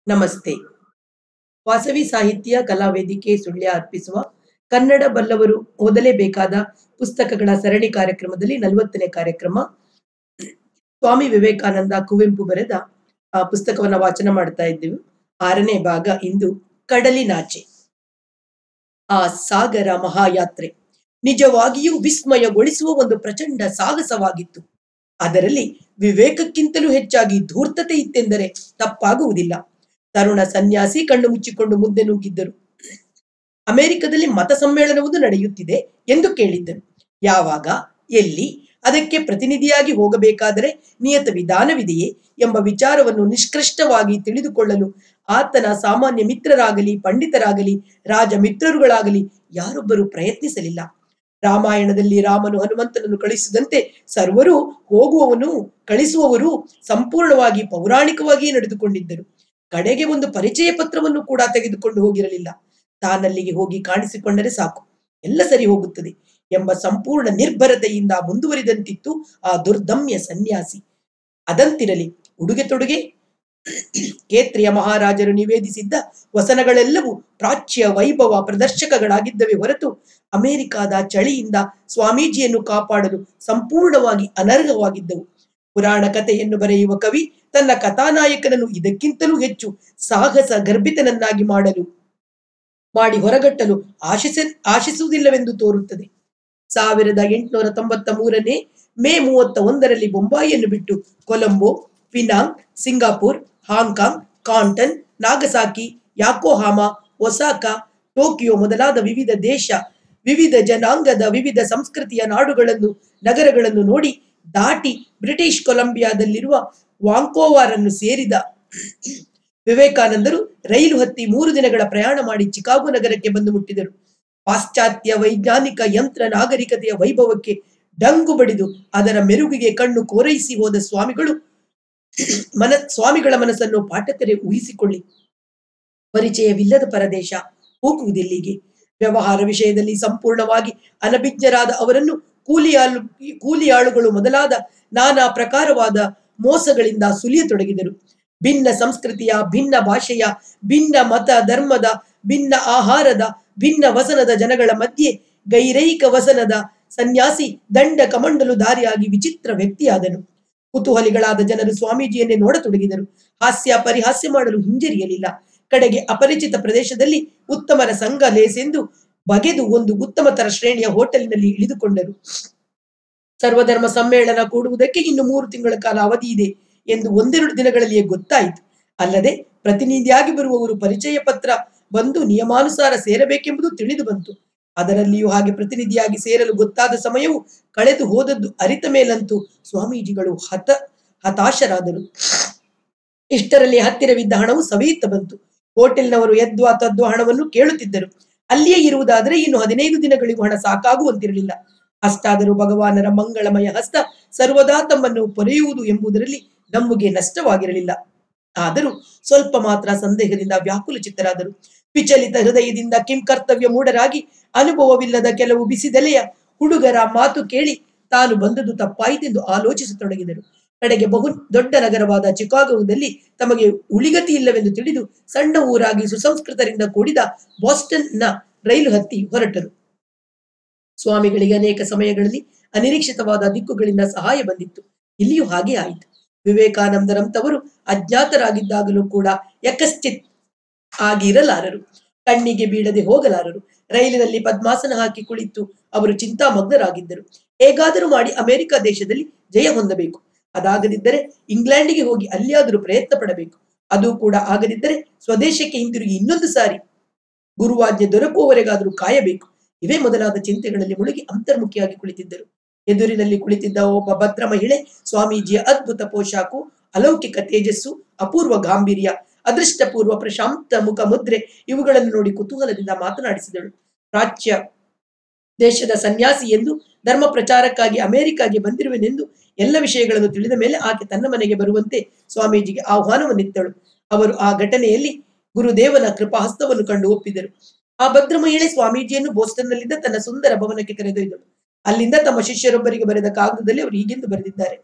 ನಮಸ್ತೆ ವಾಸವಿ ಸಾಹಿತ್ಯ ಕಲಾವೇದಿಕೆ ಸುಳ್ಯ ಅರ್ಪಿಸುವ ಕನ್ನಡ ಬಲ್ಲವರು ಓದಲೇಬೇಕಾದ ಪುಸ್ತಕಗಳ ಸರಣಿ ಕಾರ್ಯಕ್ರಮದಲ್ಲಿ ನಲವತ್ತನೇ ಕಾರ್ಯಕ್ರಮ ಸ್ವಾಮಿ ವಿವೇಕಾನಂದ ಕುವೆಂಪು ಬರೆದ ಆ ಪುಸ್ತಕವನ್ನ ವಾಚನ ಮಾಡ್ತಾ ಇದ್ದೆವು ಆರನೇ ಭಾಗ ಇಂದು ಕಡಲಿನಾಚೆ ಆ ಸಾಗರ ಮಹಾಯಾತ್ರೆ ನಿಜವಾಗಿಯೂ ವಿಸ್ಮಯಗೊಳಿಸುವ ಒಂದು ಪ್ರಚಂಡ ಸಾಹಸವಾಗಿತ್ತು ಅದರಲ್ಲಿ ವಿವೇಕಕ್ಕಿಂತಲೂ ಹೆಚ್ಚಾಗಿ ಧೂರ್ತತೆ ಇತ್ತೆಂದರೆ ತಪ್ಪಾಗುವುದಿಲ್ಲ ತರುಣ ಸನ್ಯಾಸಿ ಕಣ್ಣು ಮುಚ್ಚಿಕೊಂಡು ಮುಂದೆ ನುಗ್ಗಿದ್ದರು ಅಮೆರಿಕದಲ್ಲಿ ಮತ ಸಮ್ಮೇಳನವೊಂದು ನಡೆಯುತ್ತಿದೆ ಎಂದು ಕೇಳಿದ್ದರು ಯಾವಾಗ ಎಲ್ಲಿ ಅದಕ್ಕೆ ಪ್ರತಿನಿಧಿಯಾಗಿ ಹೋಗಬೇಕಾದರೆ ನಿಯತ ವಿಧಾನವಿದೆಯೇ ಎಂಬ ವಿಚಾರವನ್ನು ನಿಷ್ಕೃಷ್ಟವಾಗಿ ತಿಳಿದುಕೊಳ್ಳಲು ಆತನ ಸಾಮಾನ್ಯ ಮಿತ್ರರಾಗಲಿ ಪಂಡಿತರಾಗಲಿ ರಾಜ ಮಿತ್ರರುಗಳಾಗಲಿ ಯಾರೊಬ್ಬರು ಪ್ರಯತ್ನಿಸಲಿಲ್ಲ ರಾಮಾಯಣದಲ್ಲಿ ರಾಮನು ಹನುಮಂತನನ್ನು ಕಳಿಸಿದಂತೆ ಸರ್ವರು ಹೋಗುವವನು ಕಳಿಸುವವರು ಸಂಪೂರ್ಣವಾಗಿ ಪೌರಾಣಿಕವಾಗಿಯೇ ನಡೆದುಕೊಂಡಿದ್ದರು ಕಡೆಗೆ ಒಂದು ಪರಿಚಯ ಪತ್ರವನ್ನು ಕೂಡ ತೆಗೆದುಕೊಂಡು ಹೋಗಿರಲಿಲ್ಲ ತಾನಲ್ಲಿಗೆ ಹೋಗಿ ಕಾಣಿಸಿಕೊಂಡರೆ ಸಾಕು ಎಲ್ಲ ಸರಿ ಹೋಗುತ್ತದೆ ಎಂಬ ಸಂಪೂರ್ಣ ನಿರ್ಭರತೆಯಿಂದ ಮುಂದುವರಿದಂತಿತ್ತು ಆ ದುರ್ದಮ್ಯ ಸನ್ಯಾಸಿ ಅದಂತಿರಲಿ ಉಡುಗೆ ತೊಡುಗೆ ಕೇತ್ರಿಯ ಮಹಾರಾಜರು ನಿವೇದಿಸಿದ್ದ ವಸನಗಳೆಲ್ಲವೂ ಪ್ರಾಚ್ಯ ವೈಭವ ಪ್ರದರ್ಶಕಗಳಾಗಿದ್ದವೇ ಹೊರತು ಅಮೆರಿಕಾದ ಚಳಿಯಿಂದ ಸ್ವಾಮೀಜಿಯನ್ನು ಕಾಪಾಡಲು ಸಂಪೂರ್ಣವಾಗಿ ಅನರ್ಹವಾಗಿದ್ದವು ಪುರಾಣ ಕಥೆಯನ್ನು ಬರೆಯುವ ಕವಿ ತನ್ನ ಕಥಾನಾಯಕನನ್ನು ಇದಕ್ಕಿಂತಲೂ ಹೆಚ್ಚು ಸಾಹಸ ಗರ್ಭಿತನನ್ನಾಗಿ ಮಾಡಲು ಮಾಡಿ ಹೊರಗಟ್ಟಲು ಆಶಿಸ ಆಶಿಸುವುದಿಲ್ಲವೆಂದು ತೋರುತ್ತದೆ ಸಾವಿರದ ಎಂಟುನೂರ ತೊಂಬತ್ತ ಮೂರನೇ ಮೇ ಮೂವತ್ತ ಒಂದರಲ್ಲಿ ಬೊಂಬಾಯಿಯನ್ನು ಬಿಟ್ಟು Colombo Penang Singapore Hong Kong Canton Nagasaki Yokohama Osaka Tokyo ಮೊದಲಾದ ವಿವಿಧ ದೇಶ ವಿವಿಧ ಜನಾಂಗದ ವಿವಿಧ ಸಂಸ್ಕೃತಿಯ ನಾಡುಗಳನ್ನು ನಗರಗಳನ್ನು ನೋಡಿ ದಾಟಿ ಬ್ರಿಟಿಷ್ ಕೊಲಂಬಿಯಾದಲ್ಲಿರುವ ವಾಂಕೋವಾರನ್ನು ಸೇರಿದ ವಿವೇಕಾನಂದರು ರೈಲು ಹತ್ತಿ ಮೂರು ದಿನಗಳ ಪ್ರಯಾಣ ಮಾಡಿ ಚಿಕಾಗೋ ನಗರಕ್ಕೆ ಬಂದು ಮುಟ್ಟಿದರು ಪಾಶ್ಚಾತ್ಯ ವೈಜ್ಞಾನಿಕ ಯಂತ್ರ ನಾಗರಿಕತೆಯ ವೈಭವಕ್ಕೆ ಡಂಗು ಬಡಿದು ಅದರ ಮೆರುಗಿಗೆ ಕಣ್ಣು ಕೋರೈಸಿ ಹೋದ ಸ್ವಾಮಿಗಳು ಮನ ಸ್ವಾಮಿಗಳ ಮನಸ್ಸನ್ನು ಪಾಠಕರೇ ಊಹಿಸಿಕೊಳ್ಳಿ ಪರಿಚಯವಿಲ್ಲದ ಪರದೇಶ ಹೋಗುವುದೆಲ್ಲಿಗೆ ವ್ಯವಹಾರ ವಿಷಯದಲ್ಲಿ ಸಂಪೂರ್ಣವಾಗಿ ಅನಭಿಜ್ಞರಾದ ಅವರನ್ನು ಕೂಲಿಯಾಳು ಕೂಲಿಯಾಳುಗಳು ಮೊದಲಾದ ನಾನಾ ಪ್ರಕಾರವಾದ ಮೋಸಗಳಿಂದ ಸುಲಿಯತೊಡಗಿದರು ಭಿನ್ನ ಸಂಸ್ಕೃತಿಯ ಭಿನ್ನ ಭಾಷೆಯ ಭಿನ್ನ ಮತ ಧರ್ಮದ ಭಿನ್ನ ಆಹಾರದ ಭಿನ್ನ ವಸನದ ಜನಗಳ ಮಧ್ಯೆ ಗೈರೈಕ ವಸನದ ಸನ್ಯಾಸಿ ದಂಡ ಕಮಂಡಲು ದಾರಿಯಾಗಿ ವಿಚಿತ್ರ ವ್ಯಕ್ತಿಯಾದನು ಕುತೂಹಲಿಗಳಾದ ಜನರು ಸ್ವಾಮೀಜಿಯನ್ನೇ ನೋಡತೊಡಗಿದರು ಹಾಸ್ಯ ಪರಿಹಾಸ್ಯ ಮಾಡಲು ಹಿಂಜರಿಯಲಿಲ್ಲ ಕಡೆಗೆ ಅಪರಿಚಿತ ಪ್ರದೇಶದಲ್ಲಿ ಉತ್ತಮರ ಸಂಘ ಲೇಸೆಂದು ಬಗೆದು ಒಂದು ಉತ್ತಮತರ ಶ್ರೇಣಿಯ ಹೋಟೆಲಿನಲ್ಲಿ ಇಳಿದುಕೊಂಡರು ಸರ್ವಧರ್ಮ ಸಮ್ಮೇಳನ ಕೂಡುವುದಕ್ಕೆ ಇನ್ನು ಮೂರು ತಿಂಗಳ ಕಾಲ ಅವಧಿ ಇದೆ ಎಂದು ಒಂದೆರಡು ದಿನಗಳಲ್ಲಿಯೇ ಗೊತ್ತಾಯಿತು ಅಲ್ಲದೆ ಪ್ರತಿನಿಧಿಯಾಗಿ ಬರುವವರು ಪರಿಚಯ ಪತ್ರ ಬಂದು ನಿಯಮಾನುಸಾರ ಸೇರಬೇಕೆಂಬುದು ತಿಳಿದು ಬಂತು ಅದರಲ್ಲಿಯೂ ಹಾಗೆ ಪ್ರತಿನಿಧಿಯಾಗಿ ಸೇರಲು ಗೊತ್ತಾದ ಸಮಯವು ಕಳೆದು ಹೋದದ್ದು ಅರಿತ ಮೇಲಂತೂ ಸ್ವಾಮೀಜಿಗಳು ಹತ ಹತಾಶರಾದರು ಇಷ್ಟರಲ್ಲಿ ಹತ್ತಿರವಿದ್ದ ಹಣವು ಸವಿಯುತ್ತ ಬಂತು ಹೋಟೆಲ್ನವರು ಎದ್ವಾ ತದ್ವಾ ಹಣವನ್ನು ಕೇಳುತ್ತಿದ್ದರು ಅಲ್ಲಿಯೇ ಇರುವುದಾದರೆ ಇನ್ನು ಹದಿನೈದು ದಿನಗಳಿಗೂ ಹಣ ಸಾಕಾಗುವಂತಿರಲಿಲ್ಲ ಅಷ್ಟಾದರೂ ಭಗವಾನರ ಮಂಗಳಮಯ ಹಸ್ತ ಸರ್ವದಾ ತಮ್ಮನ್ನು ಪೊರೆಯುವುದು ಎಂಬುದರಲ್ಲಿ ನಮಗೆ ನಷ್ಟವಾಗಿರಲಿಲ್ಲ ಆದರೂ ಸ್ವಲ್ಪ ಮಾತ್ರ ಸಂದೇಹದಿಂದ ವ್ಯಾಕುಲ ಚಿತ್ತರಾದರು ವಿಚಲಿತ ಹೃದಯದಿಂದ ಕಿಂ ಕರ್ತವ್ಯ ಮೂಢರಾಗಿ ಅನುಭವವಿಲ್ಲದ ಕೆಲವು ಬಿಸಿದೆಲೆಯ ಹುಡುಗರ ಮಾತು ಕೇಳಿ ತಾನು ಬಂದದ್ದು ತಪ್ಪಾಯಿತೆಂದು ಆಲೋಚಿಸತೊಡಗಿದರು ಕಡೆಗೆ ಬಹು ದೊಡ್ಡ ನಗರವಾದ ಚಿಕಾಗೋದಲ್ಲಿ ತಮಗೆ ಉಳಿಗತಿ ಇಲ್ಲವೆಂದು ತಿಳಿದು ಸಣ್ಣ ಊರಾಗಿ ಸುಸಂಸ್ಕೃತರಿಂದ ಕೂಡಿದ ಬಾಸ್ಟನ್ನ ರೈಲು ಹತ್ತಿ ಹೊರಟರು ಸ್ವಾಮಿಗಳಿಗೆ ಅನೇಕ ಸಮಯಗಳಲ್ಲಿ ಅನಿರೀಕ್ಷಿತವಾದ ದಿಕ್ಕುಗಳಿಂದ ಸಹಾಯ ಬಂದಿತ್ತು ಇಲ್ಲಿಯೂ ಹಾಗೆ ಆಯಿತು ವಿವೇಕಾನಂದರಂತವರು ಅಜ್ಞಾತರಾಗಿದ್ದಾಗಲೂ ಕೂಡ ಯಕಶ್ಚಿತ್ ಆಗಿರಲಾರರು ಕಣ್ಣಿಗೆ ಬೀಳದೆ ಹೋಗಲಾರರು ರೈಲಿನಲ್ಲಿ ಪದ್ಮಾಸನ ಹಾಕಿ ಕುಳಿತು ಅವರು ಚಿಂತಾಮಗ್ನರಾಗಿದ್ದರು ಹೇಗಾದರೂ ಮಾಡಿ ಅಮೆರಿಕ ದೇಶದಲ್ಲಿ ಜಯ ಹೊಂದಬೇಕು ಅದಾಗದಿದ್ದರೆ ಇಂಗ್ಲೆಂಡಿಗೆ ಹೋಗಿ ಅಲ್ಲಿಯಾದರೂ ಪ್ರಯತ್ನ ಪಡಬೇಕು ಅದು ಕೂಡ ಆಗದಿದ್ದರೆ ಸ್ವದೇಶಕ್ಕೆ ಹಿಂತಿರುಗಿ ಇನ್ನೊಂದು ಸಾರಿ ಗುರುವಾಜ್ಞೆ ದೊರಕುವವರೆಗಾದರೂ ಕಾಯಬೇಕು ಇವೇ ಮೊದಲಾದ ಚಿಂತೆಗಳಲ್ಲಿ ಮುಳುಗಿ ಅಂತರ್ಮುಖಿಯಾಗಿ ಕುಳಿತಿದ್ದರು ಎದುರಿನಲ್ಲಿ ಕುಳಿತಿದ್ದ ಒಬ್ಬ ಭದ್ರ ಮಹಿಳೆ ಸ್ವಾಮೀಜಿಯ ಅದ್ಭುತ ಪೋಷಾಕು ಅಲೌಕಿಕ ತೇಜಸ್ಸು ಅಪೂರ್ವ ಗಾಂಭೀರ್ಯ ಅದೃಷ್ಟಪೂರ್ವ ಪ್ರಶಾಂತ ಮುಖ ಮುದ್ರೆ ಇವುಗಳನ್ನು ನೋಡಿ ಕುತೂಹಲದಿಂದ ಮಾತನಾಡಿಸಿದಳು ಪ್ರಾಚ್ಯ ದೇಶದ ಸನ್ಯಾಸಿ ಎಂದು ಧರ್ಮ ಪ್ರಚಾರಕ್ಕಾಗಿ ಅಮೆರಿಕಾಗೆ ಬಂದಿರುವೆನೆಂದು ಎಲ್ಲ ವಿಷಯಗಳನ್ನು ತಿಳಿದ ಮೇಲೆ ಆಕೆ ತನ್ನ ಮನೆಗೆ ಬರುವಂತೆ ಸ್ವಾಮೀಜಿಗೆ ಆಹ್ವಾನವನ್ನಿತ್ತಳು ಅವರು ಆ ಘಟನೆಯಲ್ಲಿ ಗುರುದೇವನ ಕೃಪಾಹಸ್ತವನ್ನು ಕಂಡು ಒಪ್ಪಿದರು ಆ ಭದ್ರ ಮಹಿಳೆ ಸ್ವಾಮೀಜಿಯನ್ನು ಬೋಸ್ಟನ್ನಲ್ಲಿದ್ದ ತನ್ನ ಸುಂದರ ಭವನಕ್ಕೆ ಕರೆದೊಯ್ದಳು ಅಲ್ಲಿಂದ ತಮ್ಮ ಶಿಷ್ಯರೊಬ್ಬರಿಗೆ ಬರೆದ ಕಾಗದದಲ್ಲಿ ಅವರು ಹೀಗೆಂದು ಬರೆದಿದ್ದಾರೆ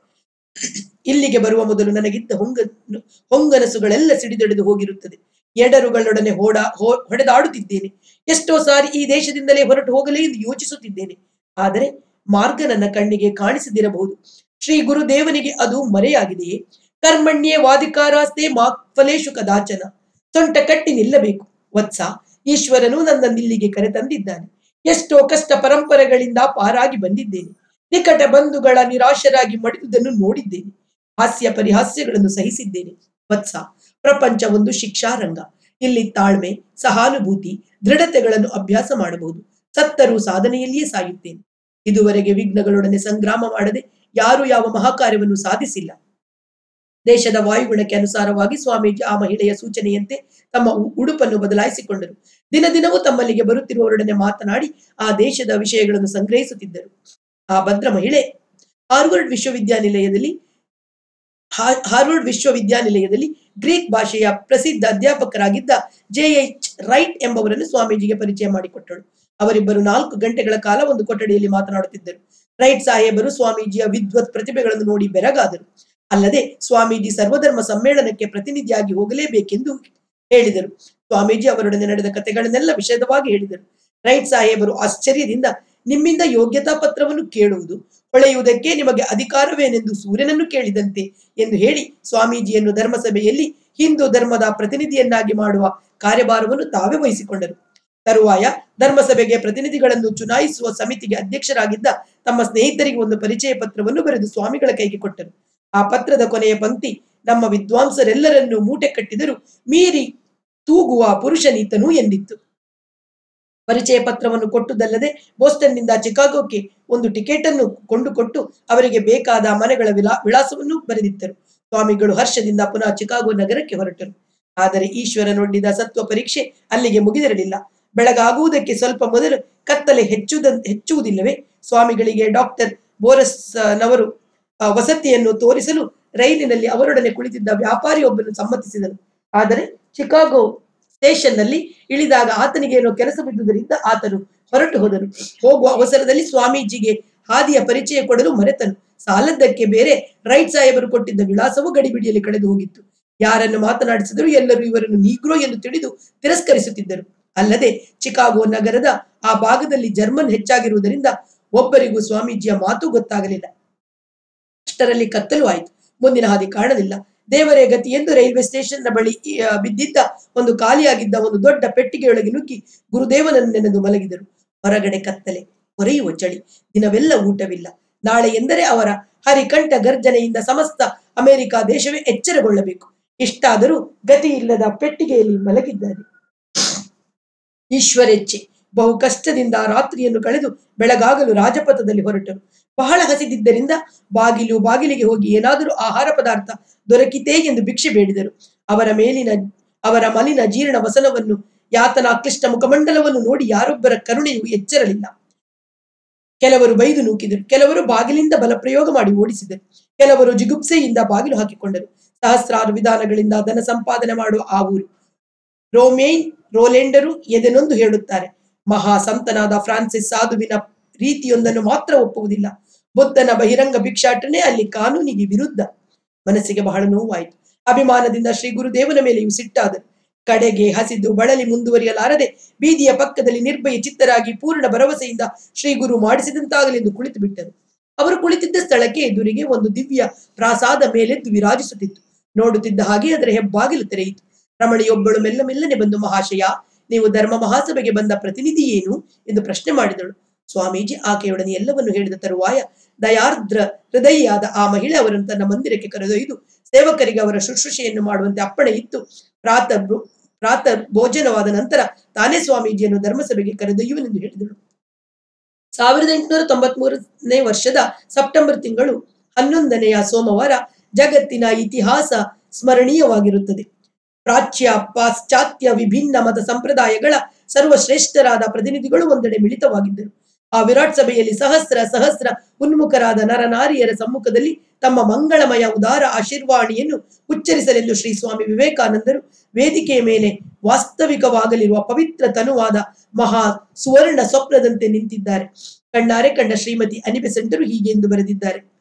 ಇಲ್ಲಿಗೆ ಬರುವ ಮೊದಲು ನನಗಿದ್ದ ಹೊಂಗ ಹೊಂಗನಸುಗಳೆಲ್ಲ ಸಿಡಿದೆಡೆದು ಹೋಗಿರುತ್ತದೆ ಎಡರುಗಳೊಡನೆ ಹೋಡ ಹೋ- ಹೊಡೆದಾಡುತ್ತಿದ್ದೇನೆ ಎಷ್ಟೋ ಸಾರಿ ಈ ದೇಶದಿಂದಲೇ ಹೊರಟು ಹೋಗಲೇ ಎಂದು ಯೋಚಿಸುತ್ತಿದ್ದೇನೆ ಆದರೆ ಮಾರ್ಗ ನನ್ನ ಕಣ್ಣಿಗೆ ಕಾಣಿಸದಿರಬಹುದು ಶ್ರೀ ಗುರುದೇವನಿಗೆ ಅದು ಮರೆಯಾಗಿದೆಯೇ ಕರ್ಮಣ್ಯೇ ವಾದಿಕಾರಾಸ್ತೆ ಮಾ ಫಲೇಶು ಕದಾಚನ ಸೊಂಟ ಕಟ್ಟಿ ನಿಲ್ಲಬೇಕು ವತ್ಸ ಈಶ್ವರನು ನನ್ನನ್ನಿಲ್ಲಿಗೆ ಕರೆತಂದಿದ್ದಾನೆ ಎಷ್ಟೋ ಕಷ್ಟ ಪರಂಪರೆಗಳಿಂದ ಪಾರಾಗಿ ಬಂದಿದ್ದೇನೆ ನಿಕಟ ಬಂಧುಗಳ ನಿರಾಶರಾಗಿ ಮಡಿದುದನ್ನು ನೋಡಿದ್ದೇನೆ ಹಾಸ್ಯ ಪರಿಹಾಸ್ಯಗಳನ್ನು ಸಹಿಸಿದ್ದೇನೆ ವತ್ಸ ಪ್ರಪಂಚ ಒಂದು ಶಿಕ್ಷಾರಂಗ ಇಲ್ಲಿ ತಾಳ್ಮೆ ಸಹಾನುಭೂತಿ ದೃಢತೆಗಳನ್ನು ಅಭ್ಯಾಸ ಮಾಡಬಹುದು ಸತ್ತರೂ ಸಾಧನೆಯಲ್ಲಿಯೇ ಸಾಯುತ್ತೇನೆ ಇದುವರೆಗೆ ವಿಘ್ನಗಳೊಡನೆ ಸಂಗ್ರಾಮ ಮಾಡದೆ ಯಾರು ಯಾವ ಮಹಾಕಾರ್ಯವನ್ನು ಸಾಧಿಸಿಲ್ಲ ದೇಶದ ವಾಯುಗುಣಕ್ಕೆ ಅನುಸಾರವಾಗಿ ಸ್ವಾಮೀಜಿ ಆ ಮಹಿಳೆಯ ಸೂಚನೆಯಂತೆ ತಮ್ಮ ಉ- ಉಡುಪನ್ನು ಬದಲಾಯಿಸಿಕೊಂಡರು ದಿನ ದಿನವೂ ತಮ್ಮಲ್ಲಿಗೆ ಬರುತ್ತಿರುವವರೊಡನೆ ಮಾತನಾಡಿ ಆ ದೇಶದ ವಿಷಯಗಳನ್ನು ಸಂಗ್ರಹಿಸುತ್ತಿದ್ದರು ಆ ಭದ್ರ ಮಹಿಳೆ ಹಾರ್ವರ್ಡ್ ವಿಶ್ವವಿದ್ಯಾನಿಲಯದಲ್ಲಿ ಹಾ- ಹಾರ್ವರ್ಡ್ ವಿಶ್ವವಿದ್ಯಾನಿಲಯದಲ್ಲಿ ಗ್ರೀಕ್ ಭಾಷೆಯ ಪ್ರಸಿದ್ಧ ಅಧ್ಯಾಪಕರಾಗಿದ್ದ ಜೆ ಎಚ್ ರೈಟ್ ಎಂಬವರನ್ನು ಸ್ವಾಮೀಜಿಗೆ ಪರಿಚಯ ಮಾಡಿಕೊಟ್ಟಳು ಅವರಿಬ್ಬರು ನಾಲ್ಕು ಗಂಟೆಗಳ ಕಾಲ ಒಂದು ಕೊಠಡಿಯಲ್ಲಿ ಮಾತನಾಡುತ್ತಿದ್ದರು ರೈಟ್ ಸಾಹೇಬರು ಸ್ವಾಮೀಜಿಯ ವಿದ್ವತ್ ಪ್ರತಿಭೆಗಳನ್ನು ನೋಡಿ ಬೆರಗಾದರು ಅಲ್ಲದೆ ಸ್ವಾಮೀಜಿ ಸರ್ವಧರ್ಮ ಸಮ್ಮೇಳನಕ್ಕೆ ಪ್ರತಿನಿಧಿಯಾಗಿ ಹೋಗಲೇಬೇಕೆಂದು ಹೇಳಿದರು ಸ್ವಾಮೀಜಿ ಅವರೊಡನೆ ನಡೆದ ಕಥೆಗಳನ್ನೆಲ್ಲ ವಿಷದವಾಗಿ ಹೇಳಿದರು ರೈಟ್ ಸಾಹೇಬರು ಆಶ್ಚರ್ಯದಿಂದ ನಿಮ್ಮಿಂದ ಯೋಗ್ಯತಾ ಪತ್ರವನ್ನು ಕೇಳುವುದು ಹೊಳೆಯುವುದಕ್ಕೆ ನಿಮಗೆ ಅಧಿಕಾರವೇನೆಂದು ಸೂರ್ಯನನ್ನು ಕೇಳಿದಂತೆ ಎಂದು ಹೇಳಿ ಸ್ವಾಮೀಜಿಯನ್ನು ಧರ್ಮಸಭೆಯಲ್ಲಿ ಹಿಂದೂ ಧರ್ಮದ ಪ್ರತಿನಿಧಿಯನ್ನಾಗಿ ಮಾಡುವ ಕಾರ್ಯಭಾರವನ್ನು ತಾವೇ ವಹಿಸಿಕೊಂಡರು ತರುವಾಯ ಧರ್ಮಸಭೆಗೆ ಪ್ರತಿನಿಧಿಗಳನ್ನು ಚುನಾಯಿಸುವ ಸಮಿತಿಗೆ ಅಧ್ಯಕ್ಷರಾಗಿದ್ದ ತಮ್ಮ ಸ್ನೇಹಿತರಿಗೆ ಒಂದು ಪರಿಚಯ ಪತ್ರವನ್ನು ಬರೆದು ಸ್ವಾಮಿಗಳ ಕೈಗೆ ಕೊಟ್ಟರು ಆ ಪತ್ರದ ಕೊನೆಯ ಪಂಕ್ತಿ ನಮ್ಮ ವಿದ್ವಾಂಸರೆಲ್ಲರನ್ನೂ ಮೂಟೆ ಕಟ್ಟಿದರೂ ಮೀರಿ ತೂಗುವ ಪುರುಷನೀತನು ಎಂದಿತ್ತು ಪರಿಚಯ ಪತ್ರವನ್ನು ಕೊಟ್ಟುದಲ್ಲದೆ ಬೋಸ್ಟನ್ನಿಂದ ಚಿಕಾಗೋಕ್ಕೆ ಒಂದು ಟಿಕೆಟ್ ಅನ್ನು ಕೊಂಡುಕೊಟ್ಟು ಅವರಿಗೆ ಬೇಕಾದ ಮನೆಗಳ ವಿಳಾ ವಿಳಾಸವನ್ನು ಬರೆದಿತ್ತರು ಸ್ವಾಮಿಗಳು ಹರ್ಷದಿಂದ ಪುನಃ ಚಿಕಾಗೋ ನಗರಕ್ಕೆ ಹೊರಟರು ಆದರೆ ಈಶ್ವರನೊಡ್ಡಿದ ಸತ್ವ ಪರೀಕ್ಷೆ ಅಲ್ಲಿಗೆ ಮುಗಿದಿರಲಿಲ್ಲ ಬೆಳಗಾಗುವುದಕ್ಕೆ ಸ್ವಲ್ಪ ಮೊದಲು ಕತ್ತಲೆ ಹೆಚ್ಚುದ ಹೆಚ್ಚುವುದಿಲ್ಲವೇ ಸ್ವಾಮಿಗಳಿಗೆ ಡಾಕ್ಟರ್ ಬೋರಸ್ ಆ, ನವರು ಆ, ವಸತಿಯನ್ನು ತೋರಿಸಲು ರೈಲಿನಲ್ಲಿ ಅವರೊಡನೆ ಕುಳಿತಿದ್ದ ವ್ಯಾಪಾರಿಯೊಬ್ಬನು ಸಮ್ಮತಿಸಿದನು ಆದರೆ ಚಿಕಾಗೋ ಸ್ಟೇಷನ್ನಲ್ಲಿ ಇಳಿದಾಗ ಆತನಿಗೆ ಏನೋ ಕೆಲಸ ಬಿದ್ದುದರಿಂದ ಆತನು ಹೊರಟು ಹೋದನು ಹೋಗುವ ಅವಸರದಲ್ಲಿ ಸ್ವಾಮೀಜಿಗೆ ಹಾದಿಯ ಪರಿಚಯ ಕೊಡಲು ಮರೆತನು ಸಾಲದ್ದಕ್ಕೆ ಬೇರೆ ರೈಟ್ ಸಾಹೇಬರು ಕೊಟ್ಟಿದ್ದ ವಿಳಾಸವು ಗಡಿಬಿಡಿಯಲ್ಲಿ ಕಳೆದು ಹೋಗಿತ್ತು ಯಾರನ್ನು ಮಾತನಾಡಿಸಿದರೂ ಎಲ್ಲರೂ ಇವರನ್ನು ನೀಗ್ರೋ ಎಂದು ತಿಳಿದು ತಿರಸ್ಕರಿಸುತ್ತಿದ್ದರು ಅಲ್ಲದೆ ಚಿಕಾಗೋ ನಗರದ ಆ ಭಾಗದಲ್ಲಿ ಜರ್ಮನ್ ಹೆಚ್ಚಾಗಿರುವುದರಿಂದ ಒಬ್ಬರಿಗೂ ಸ್ವಾಮೀಜಿಯ ಮಾತು ಗೊತ್ತಾಗಲಿಲ್ಲ ಅಷ್ಟರಲ್ಲಿ ಕತ್ತಲು ಆಯಿತು ಮುಂದಿನ ಹಾದಿ ಕಾಣಲಿಲ್ಲ ದೇವರೇ ಗತಿ ಎಂದು ರೈಲ್ವೆ ಸ್ಟೇಷನ್ನ ಬಳಿ ಆ, ಬಿದ್ದಿದ್ದ ಒಂದು ಖಾಲಿಯಾಗಿದ್ದ ಒಂದು ದೊಡ್ಡ ಪೆಟ್ಟಿಗೆಯೊಳಗೆ ನುಗ್ಗಿ ಗುರುದೇವನನ್ನು ನೆನೆದು ಮಲಗಿದರು ಹೊರಗಡೆ ಕತ್ತಲೆ ಹೊರೆಯುವ ಚಳಿ ದಿನವೆಲ್ಲ ಊಟವಿಲ್ಲ ನಾಳೆ ಎಂದರೆ ಅವರ ಹರಿಕಂಠ ಗರ್ಜನೆಯಿಂದ ಸಮಸ್ತ ಅಮೆರಿಕ ದೇಶವೇ ಎಚ್ಚರಗೊಳ್ಳಬೇಕು ಇಷ್ಟಾದರೂ ಗತಿ ಇಲ್ಲದ ಪೆಟ್ಟಿಗೆಯಲ್ಲಿ ಮಲಗಿದ್ದಾರೆ ಈಶ್ವರೆಚ್ಚೆ ಬಹು ಕಷ್ಟದಿಂದ ಆ ರಾತ್ರಿಯನ್ನು ಕಳೆದು ಬೆಳಗಾಗಲು ರಾಜಪಥದಲ್ಲಿ ಹೊರಟರು ಬಹಳ ಹಸಿದಿದ್ದರಿಂದ ಬಾಗಿಲು ಬಾಗಿಲಿಗೆ ಹೋಗಿ ಏನಾದರೂ ಆಹಾರ ಪದಾರ್ಥ ದೊರಕಿತೇ ಎಂದು ಭಿಕ್ಷೆ ಬೇಡಿದರು ಅವರ ಮೇಲಿನ ಅವರ ಮಲಿನ ಜೀರ್ಣ ವಸನವನ್ನು ಯಾತನಾ ಕ್ಲಿಷ್ಟ ಮುಖಮಂಡಲವನ್ನು ನೋಡಿ ಯಾರೊಬ್ಬರ ಕರುಣೆಯು ಎಚ್ಚರಲಿಲ್ಲ ಕೆಲವರು ಬೈದು ನೂಕಿದರು ಕೆಲವರು ಬಾಗಿಲಿಂದ ಬಲಪ್ರಯೋಗ ಮಾಡಿ ಓಡಿಸಿದರು ಕೆಲವರು ಜಿಗುಪ್ಸೆಯಿಂದ ಬಾಗಿಲು ಹಾಕಿಕೊಂಡರು ಸಹಸ್ರಾರು ವಿಧಾನಗಳಿಂದ ಧನ ಸಂಪಾದನೆ ಮಾಡುವ ಆ ಊರು ರೋಮೇನ್ ರೋಲೆಂಡರು ಎದೆನೊಂದು ಹೇಳುತ್ತಾರೆ ಮಹಾ ಸಂತನಾದ ಫ್ರಾನ್ಸಿಸ್ ಸಾಧುವಿನ ರೀತಿಯೊಂದನ್ನು ಮಾತ್ರ ಒಪ್ಪುವುದಿಲ್ಲ ಬುದ್ಧನ ಬಹಿರಂಗ ಭಿಕ್ಷಾಟನೆ ಅಲ್ಲಿ ಕಾನೂನಿಗೆ ವಿರುದ್ಧ ಮನಸ್ಸಿಗೆ ಬಹಳ ನೋವಾಯಿತು ಅಭಿಮಾನದಿಂದ ಶ್ರೀ ಗುರುದೇವನ ಮೇಲೆಯೂ ಸಿಟ್ಟಾದರು ಕಡೆಗೆ ಹಸಿದು ಬಳಲಿ ಮುಂದುವರಿಯಲಾರದೆ ಬೀದಿಯ ಪಕ್ಕದಲ್ಲಿ ನಿರ್ಭಯ ಚಿತ್ತರಾಗಿ ಪೂರ್ಣ ಭರವಸೆಯಿಂದ ಶ್ರೀ ಗುರು ಮಾಡಿಸಿದಂತಾಗಲೆಂದು ಕುಳಿತು ಬಿಟ್ಟರು ಅವರು ಕುಳಿತಿದ್ದ ಸ್ಥಳಕ್ಕೆ ಎದುರಿಗೆ ಒಂದು ದಿವ್ಯ ಪ್ರಾಸಾದ ಮೇಲೆದ್ದು ವಿರಾಜಿಸುತ್ತಿತ್ತು ನೋಡುತ್ತಿದ್ದ ಹಾಗೆ ಅದರ ಹೆಬ್ಬಾಗಿಲು ತೆರೆಯಿತು ರಮಣಿಯೊಬ್ಬಳು ಮೆಲ್ಲ ಮೆಲ್ಲನೆ ಬಂದು ಮಹಾಶಯ ನೀವು ಧರ್ಮ ಮಹಾಸಭೆಗೆ ಬಂದ ಪ್ರತಿನಿಧಿ ಏನು ಎಂದು ಪ್ರಶ್ನೆ ಮಾಡಿದಳು ಸ್ವಾಮೀಜಿ ಆಕೆಯೊಡನೆ ಎಲ್ಲವನ್ನು ಹೇಳಿದ ತರುವಾಯ ದಯಾರ್ದ್ರ ಹೃದಯಿಯಾದ ಆ ಮಹಿಳೆ ಅವರನ್ನು ತನ್ನ ಮಂದಿರಕ್ಕೆ ಕರೆದೊಯ್ದು ಸೇವಕರಿಗೆ ಅವರ ಶುಶ್ರೂಷೆಯನ್ನು ಮಾಡುವಂತೆ ಅಪ್ಪಣೆ ಇತ್ತು ಪ್ರಾತಃ ಭೋ- ಪ್ರಾತಃ ಭೋಜನವಾದ ನಂತರ ತಾನೇ ಸ್ವಾಮೀಜಿಯನ್ನು ಧರ್ಮಸಭೆಗೆ ಕರೆದೊಯ್ಯುವನೆಂದು ಹೇಳಿದಳು ಸಾವಿರದ ಎಂಟುನೂರ ತೊಂಬತ್ಮೂರನೇ ವರ್ಷದ ಸೆಪ್ಟೆಂಬರ್ ತಿಂಗಳು ಹನ್ನೊಂದನೆಯ ಸೋಮವಾರ ಜಗತ್ತಿನ ಇತಿಹಾಸ ಸ್ಮರಣೀಯವಾಗಿರುತ್ತದೆ ಪ್ರಾಚ್ಯ ಪಾಶ್ಚಾತ್ಯ ವಿಭಿನ್ನ ಮತ ಸಂಪ್ರದಾಯಗಳ ಸರ್ವಶ್ರೇಷ್ಠರಾದ ಪ್ರತಿನಿಧಿಗಳು ಒಂದೆಡೆ ಮಿಳಿತವಾಗಿದ್ದರು ಆ ವಿರಾಟ್ ಸಭೆಯಲ್ಲಿ ಸಹಸ್ರ ಸಹಸ್ರ ಉನ್ಮುಖರಾದ ನರನಾರಿಯರ ಸಮ್ಮುಖದಲ್ಲಿ ತಮ್ಮ ಮಂಗಳಮಯ ಉದಾರ ಆಶೀರ್ವಾಣಿಯನ್ನು ಉಚ್ಚರಿಸಲೆಂದು ಶ್ರೀ ಸ್ವಾಮಿ ವಿವೇಕಾನಂದರು ವೇದಿಕೆಯ ಮೇಲೆ ವಾಸ್ತವಿಕವಾಗಲಿರುವ ಪವಿತ್ರ ತನುವಾದ ಮಹಾ ಸುವರ್ಣ ಸ್ವಪ್ನದಂತೆ ನಿಂತಿದ್ದಾರೆ ಕಣ್ಣಾರೆ ಕಂಡ ಶ್ರೀಮತಿ ಅನಿಬೆಸೆಂಟರು ಹೀಗೆ ಎಂದು ಬರೆದಿದ್ದಾರೆ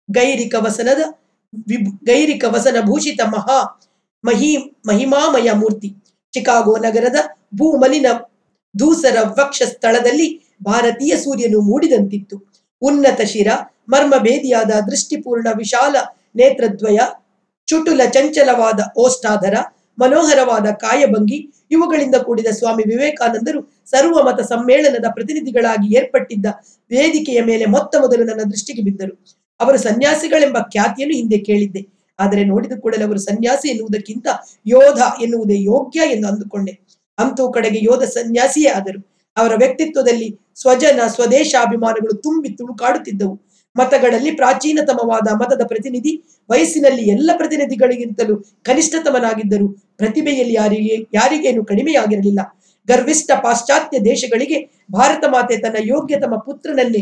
ಗೈರಿಕ ವಸನದ ವಿಭ್- ಗೈರಿಕ ವಸನ ಭೂಷಿತ ಮಹಾ ಮಹಿ ಮಹಿಮಾಮಯ ಮೂರ್ತಿ ಚಿಕಾಗೋ ನಗರದ ಭೂಮಲಿನ ಧೂಸರ ವಕ್ಷ ಸ್ಥಳದಲ್ಲಿ ಭಾರತೀಯ ಸೂರ್ಯನು ಮೂಡಿದಂತಿತ್ತು ಉನ್ನತ ಶಿರ ಮರ್ಮಭೇದಿಯಾದ ದೃಷ್ಟಿಪೂರ್ಣ ವಿಶಾಲ ನೇತ್ರದ್ವಯ ಚುಟುಲ ಚಂಚಲವಾದ ಓಷ್ಟಾಧರ ಮನೋಹರವಾದ ಕಾಯಭಂಗಿ ಇವುಗಳಿಂದ ಕೂಡಿದ ಸ್ವಾಮಿ ವಿವೇಕಾನಂದರು ಸರ್ವಮತ ಸಮ್ಮೇಳನದ ಪ್ರತಿನಿಧಿಗಳಾಗಿ ಏರ್ಪಟ್ಟಿದ್ದ ವೇದಿಕೆಯ ಮೇಲೆ ಮೊತ್ತ ಮೊದಲು ನನ್ನ ದೃಷ್ಟಿಗೆ ಬಿದ್ದರು ಅವರು ಸನ್ಯಾಸಿಗಳೆಂಬ ಖ್ಯಾತಿಯನ್ನು ಹಿಂದೆ ಕೇಳಿದ್ದೆ ಆದರೆ ನೋಡಿದ ಕೂಡಲೇ ಅವರು ಸನ್ಯಾಸಿ ಎನ್ನುವುದಕ್ಕಿಂತ ಯೋಧ ಎನ್ನುವುದೇ ಯೋಗ್ಯ ಎಂದು ಅಂದುಕೊಂಡೆ ಅಂತೂ ಕಡೆಗೆ ಯೋಧ ಸನ್ಯಾಸಿಯೇ ಆದರು ಅವರ ವ್ಯಕ್ತಿತ್ವದಲ್ಲಿ ಸ್ವಜನ ಸ್ವದೇಶಾಭಿಮಾನಗಳು ತುಂಬಿ ತುಳುಕಾಡುತ್ತಿದ್ದವು ಮತಗಳಲ್ಲಿ ಪ್ರಾಚೀನತಮವಾದ ಮತದ ಪ್ರತಿನಿಧಿ ವಯಸ್ಸಿನಲ್ಲಿ ಎಲ್ಲ ಪ್ರತಿನಿಧಿಗಳಿಗಿಂತಲೂ ಕನಿಷ್ಠತಮನಾಗಿದ್ದರು ಪ್ರತಿಭೆಯಲ್ಲಿ ಯಾರಿಗೆ ಯಾರಿಗೇನು ಕಡಿಮೆಯಾಗಿರಲಿಲ್ಲ ಗರ್ವಿಷ್ಠ ಪಾಶ್ಚಾತ್ಯ ದೇಶಗಳಿಗೆ ಭಾರತ ಮಾತೆ ತನ್ನ ಯೋಗ್ಯತಮ ಪುತ್ರನನ್ನೇ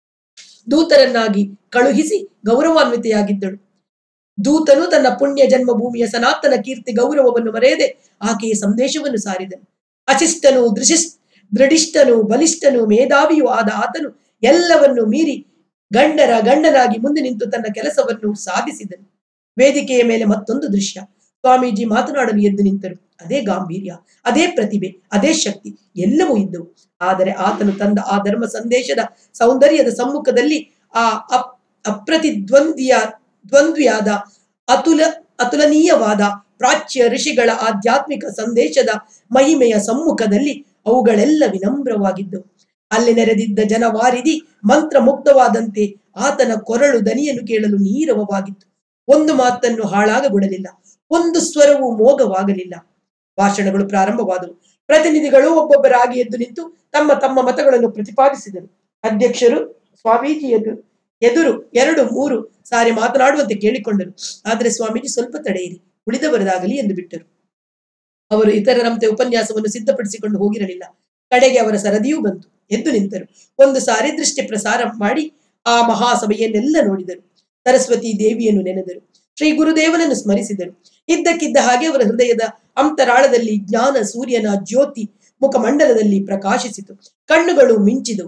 ದೂತರನ್ನಾಗಿ ಕಳುಹಿಸಿ ಗೌರವಾನ್ವಿತೆಯಾಗಿದ್ದಳು ದೂತನು ತನ್ನ ಪುಣ್ಯ ಜನ್ಮಭೂಮಿಯ ಸನಾತನ ಕೀರ್ತಿ ಗೌರವವನ್ನು ಮರೆಯದೆ ಆಕೆಯ ಸಂದೇಶವನ್ನು ಸಾರಿದನು ಅಶಿಷ್ಟನು ದೃಶಿಸ್ ದೃಢಿಷ್ಠನು ಬಲಿಷ್ಠನು ಮೇಧಾವಿಯೂ ಆದ ಆತನು ಎಲ್ಲವನ್ನು ಮೀರಿ ಗಂಡರ ಗಂಡನಾಗಿ ಮುಂದೆ ನಿಂತು ತನ್ನ ಕೆಲಸವನ್ನು ಸಾಧಿಸಿದನು ವೇದಿಕೆಯ ಮೇಲೆ ಮತ್ತೊಂದು ದೃಶ್ಯ ಸ್ವಾಮೀಜಿ ಮಾತನಾಡಲು ಎದ್ದು ನಿಂತರು ಅದೇ ಗಾಂಭೀರ್ಯ ಅದೇ ಪ್ರತಿಭೆ ಅದೇ ಶಕ್ತಿ ಎಲ್ಲವೂ ಇದ್ದವು ಆದರೆ ಆತನು ತಂದ ಆ ಧರ್ಮ ಸಂದೇಶದ ಸೌಂದರ್ಯದ ಸಮ್ಮುಖದಲ್ಲಿ ಆ ಅಪ್ ಅಪ್ರತಿದ್ವಂದ್ವಿಯ ದ್ವಂದ್ವಿಯಾದ ಅತುಲ ಅತುಲನೀಯವಾದ ಪ್ರಾಚ್ಯ ಋಷಿಗಳ ಆಧ್ಯಾತ್ಮಿಕ ಸಂದೇಶದ ಮಹಿಮೆಯ ಸಮ್ಮುಖದಲ್ಲಿ ಅವುಗಳೆಲ್ಲ ವಿನಮ್ರವಾಗಿದ್ದವು ಅಲ್ಲಿ ನೆರೆದಿದ್ದ ಜನವಾರಿದಿ ಮಂತ್ರ ಮುಕ್ತವಾದಂತೆ ಆತನ ಕೊರಳು ದನಿಯನ್ನು ಕೇಳಲು ನೀರವವಾಗಿತ್ತು ಒಂದು ಮಾತನ್ನು ಹಾಳಾಗಗೊಡಲಿಲ್ಲ ಒಂದು ಸ್ವರವು ಮೋಗವಾಗಲಿಲ್ಲ ಭಾಷಣಗಳು ಪ್ರಾರಂಭವಾದವು ಪ್ರತಿನಿಧಿಗಳು ಒಬ್ಬೊಬ್ಬರಾಗಿ ಎದ್ದು ನಿಂತು ತಮ್ಮ ತಮ್ಮ ಮತಗಳನ್ನು ಪ್ರತಿಪಾದಿಸಿದರು ಅಧ್ಯಕ್ಷರು ಸ್ವಾಮೀಜಿಯನ್ನು ಎದುರು ಎರಡು ಮೂರು ಸಾರಿ ಮಾತನಾಡುವಂತೆ ಕೇಳಿಕೊಂಡರು ಆದರೆ ಸ್ವಾಮೀಜಿ ಸ್ವಲ್ಪ ತಡೆಯಿರಿ ಉಳಿದವರದಾಗಲಿ ಎಂದು ಬಿಟ್ಟರು ಅವರು ಇತರರಂತೆ ಉಪನ್ಯಾಸವನ್ನು ಸಿದ್ಧಪಡಿಸಿಕೊಂಡು ಹೋಗಿರಲಿಲ್ಲ ಕಡೆಗೆ ಅವರ ಸರದಿಯೂ ಬಂತು ಎದ್ದು ನಿಂತರು ಒಂದು ಸಾರಿ ದೃಷ್ಟಿ ಪ್ರಸಾರ ಮಾಡಿ ಆ ಮಹಾಸಭೆಯನ್ನೆಲ್ಲ ನೋಡಿದರು ಸರಸ್ವತಿ ದೇವಿಯನ್ನು ನೆನೆದರು ಶ್ರೀ ಗುರುದೇವನನ್ನು ಸ್ಮರಿಸಿದರು ಇದ್ದಕ್ಕಿದ್ದ ಹಾಗೆ ಅವರ ಹೃದಯದ ಅಂತರಾಳದಲ್ಲಿ ಜ್ಞಾನ ಸೂರ್ಯನ ಜ್ಯೋತಿ ಮುಖಮಂಡಲದಲ್ಲಿ ಪ್ರಕಾಶಿಸಿತು ಕಣ್ಣುಗಳು ಮಿಂಚಿದವು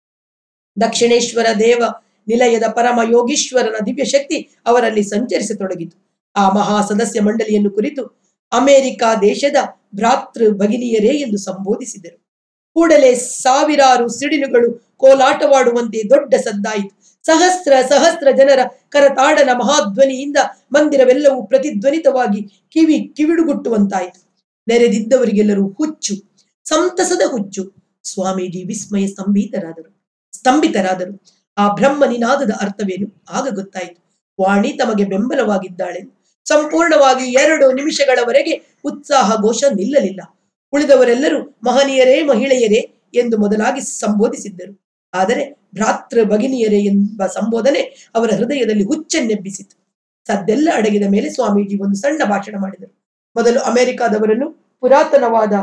ದಕ್ಷಿಣೇಶ್ವರ ದೇವ ನಿಲಯದ ಪರಮ ಯೋಗೀಶ್ವರನ ದಿವ್ಯ ಶಕ್ತಿ ಅವರಲ್ಲಿ ಸಂಚರಿಸತೊಡಗಿತು ಆ ಮಹಾ ಸದಸ್ಯ ಮಂಡಳಿಯನ್ನು ಕುರಿತು ಅಮೆರಿಕ ದೇಶದ ಭ್ರಾತೃ ಭಗಿನಿಯರೇ ಎಂದು ಸಂಬೋಧಿಸಿದರು ಕೂಡಲೇ ಸಾವಿರಾರು ಸಿಡಿಲುಗಳು ಕೋಲಾಟವಾಡುವಂತೆ ದೊಡ್ಡ ಸದ್ದಾಯಿತು ಸಹಸ್ರ ಸಹಸ್ರ ಜನರ ಕರತಾಡನ ಮಹಾಧ್ವನಿಯಿಂದ ಮಂದಿರವೆಲ್ಲವೂ ಪ್ರತಿಧ್ವನಿತವಾಗಿ ಕಿವಿ ಕಿವಿಡುಗುಟ್ಟುವಂತಾಯಿತು ನೆರೆದಿದ್ದವರಿಗೆಲ್ಲರೂ ಹುಚ್ಚು ಸಂತಸದ ಹುಚ್ಚು ಸ್ವಾಮೀಜಿ ವಿಸ್ಮಯ ಸ್ತಂಭಿತರಾದರು ಸ್ತಂಭಿತರಾದರು ಆ ಬ್ರಹ್ಮ ನಿನಾದದ ಅರ್ಥವೇನು ಆಗ ಗೊತ್ತಾಯಿತು ವಾಣಿ ತಮಗೆ ಬೆಂಬಲವಾಗಿದ್ದಾಳೆ ಸಂಪೂರ್ಣವಾಗಿ ಎರಡು ನಿಮಿಷಗಳವರೆಗೆ ಉತ್ಸಾಹ ಘೋಷ ನಿಲ್ಲಲಿಲ್ಲ ಉಳಿದವರೆಲ್ಲರೂ ಮಹನೀಯರೇ ಮಹಿಳೆಯರೇ ಎಂದು ಮೊದಲಾಗಿ ಸಂಬೋಧಿಸಿದ್ದರು ಆದರೆ ಭ್ರಾತೃ ಭಗಿನಿಯರೇ ಎಂಬ ಸಂಬೋಧನೆ ಅವರ ಹೃದಯದಲ್ಲಿ ಹುಚ್ಚನ್ನೆಬ್ಬಿಸಿತು ಸದ್ದೆಲ್ಲ ಅಡಗಿದ ಮೇಲೆ ಸ್ವಾಮೀಜಿ ಒಂದು ಸಣ್ಣ ಭಾಷಣ ಮಾಡಿದರು ಮೊದಲು ಅಮೆರಿಕಾದವರನ್ನು ಪುರಾತನವಾದ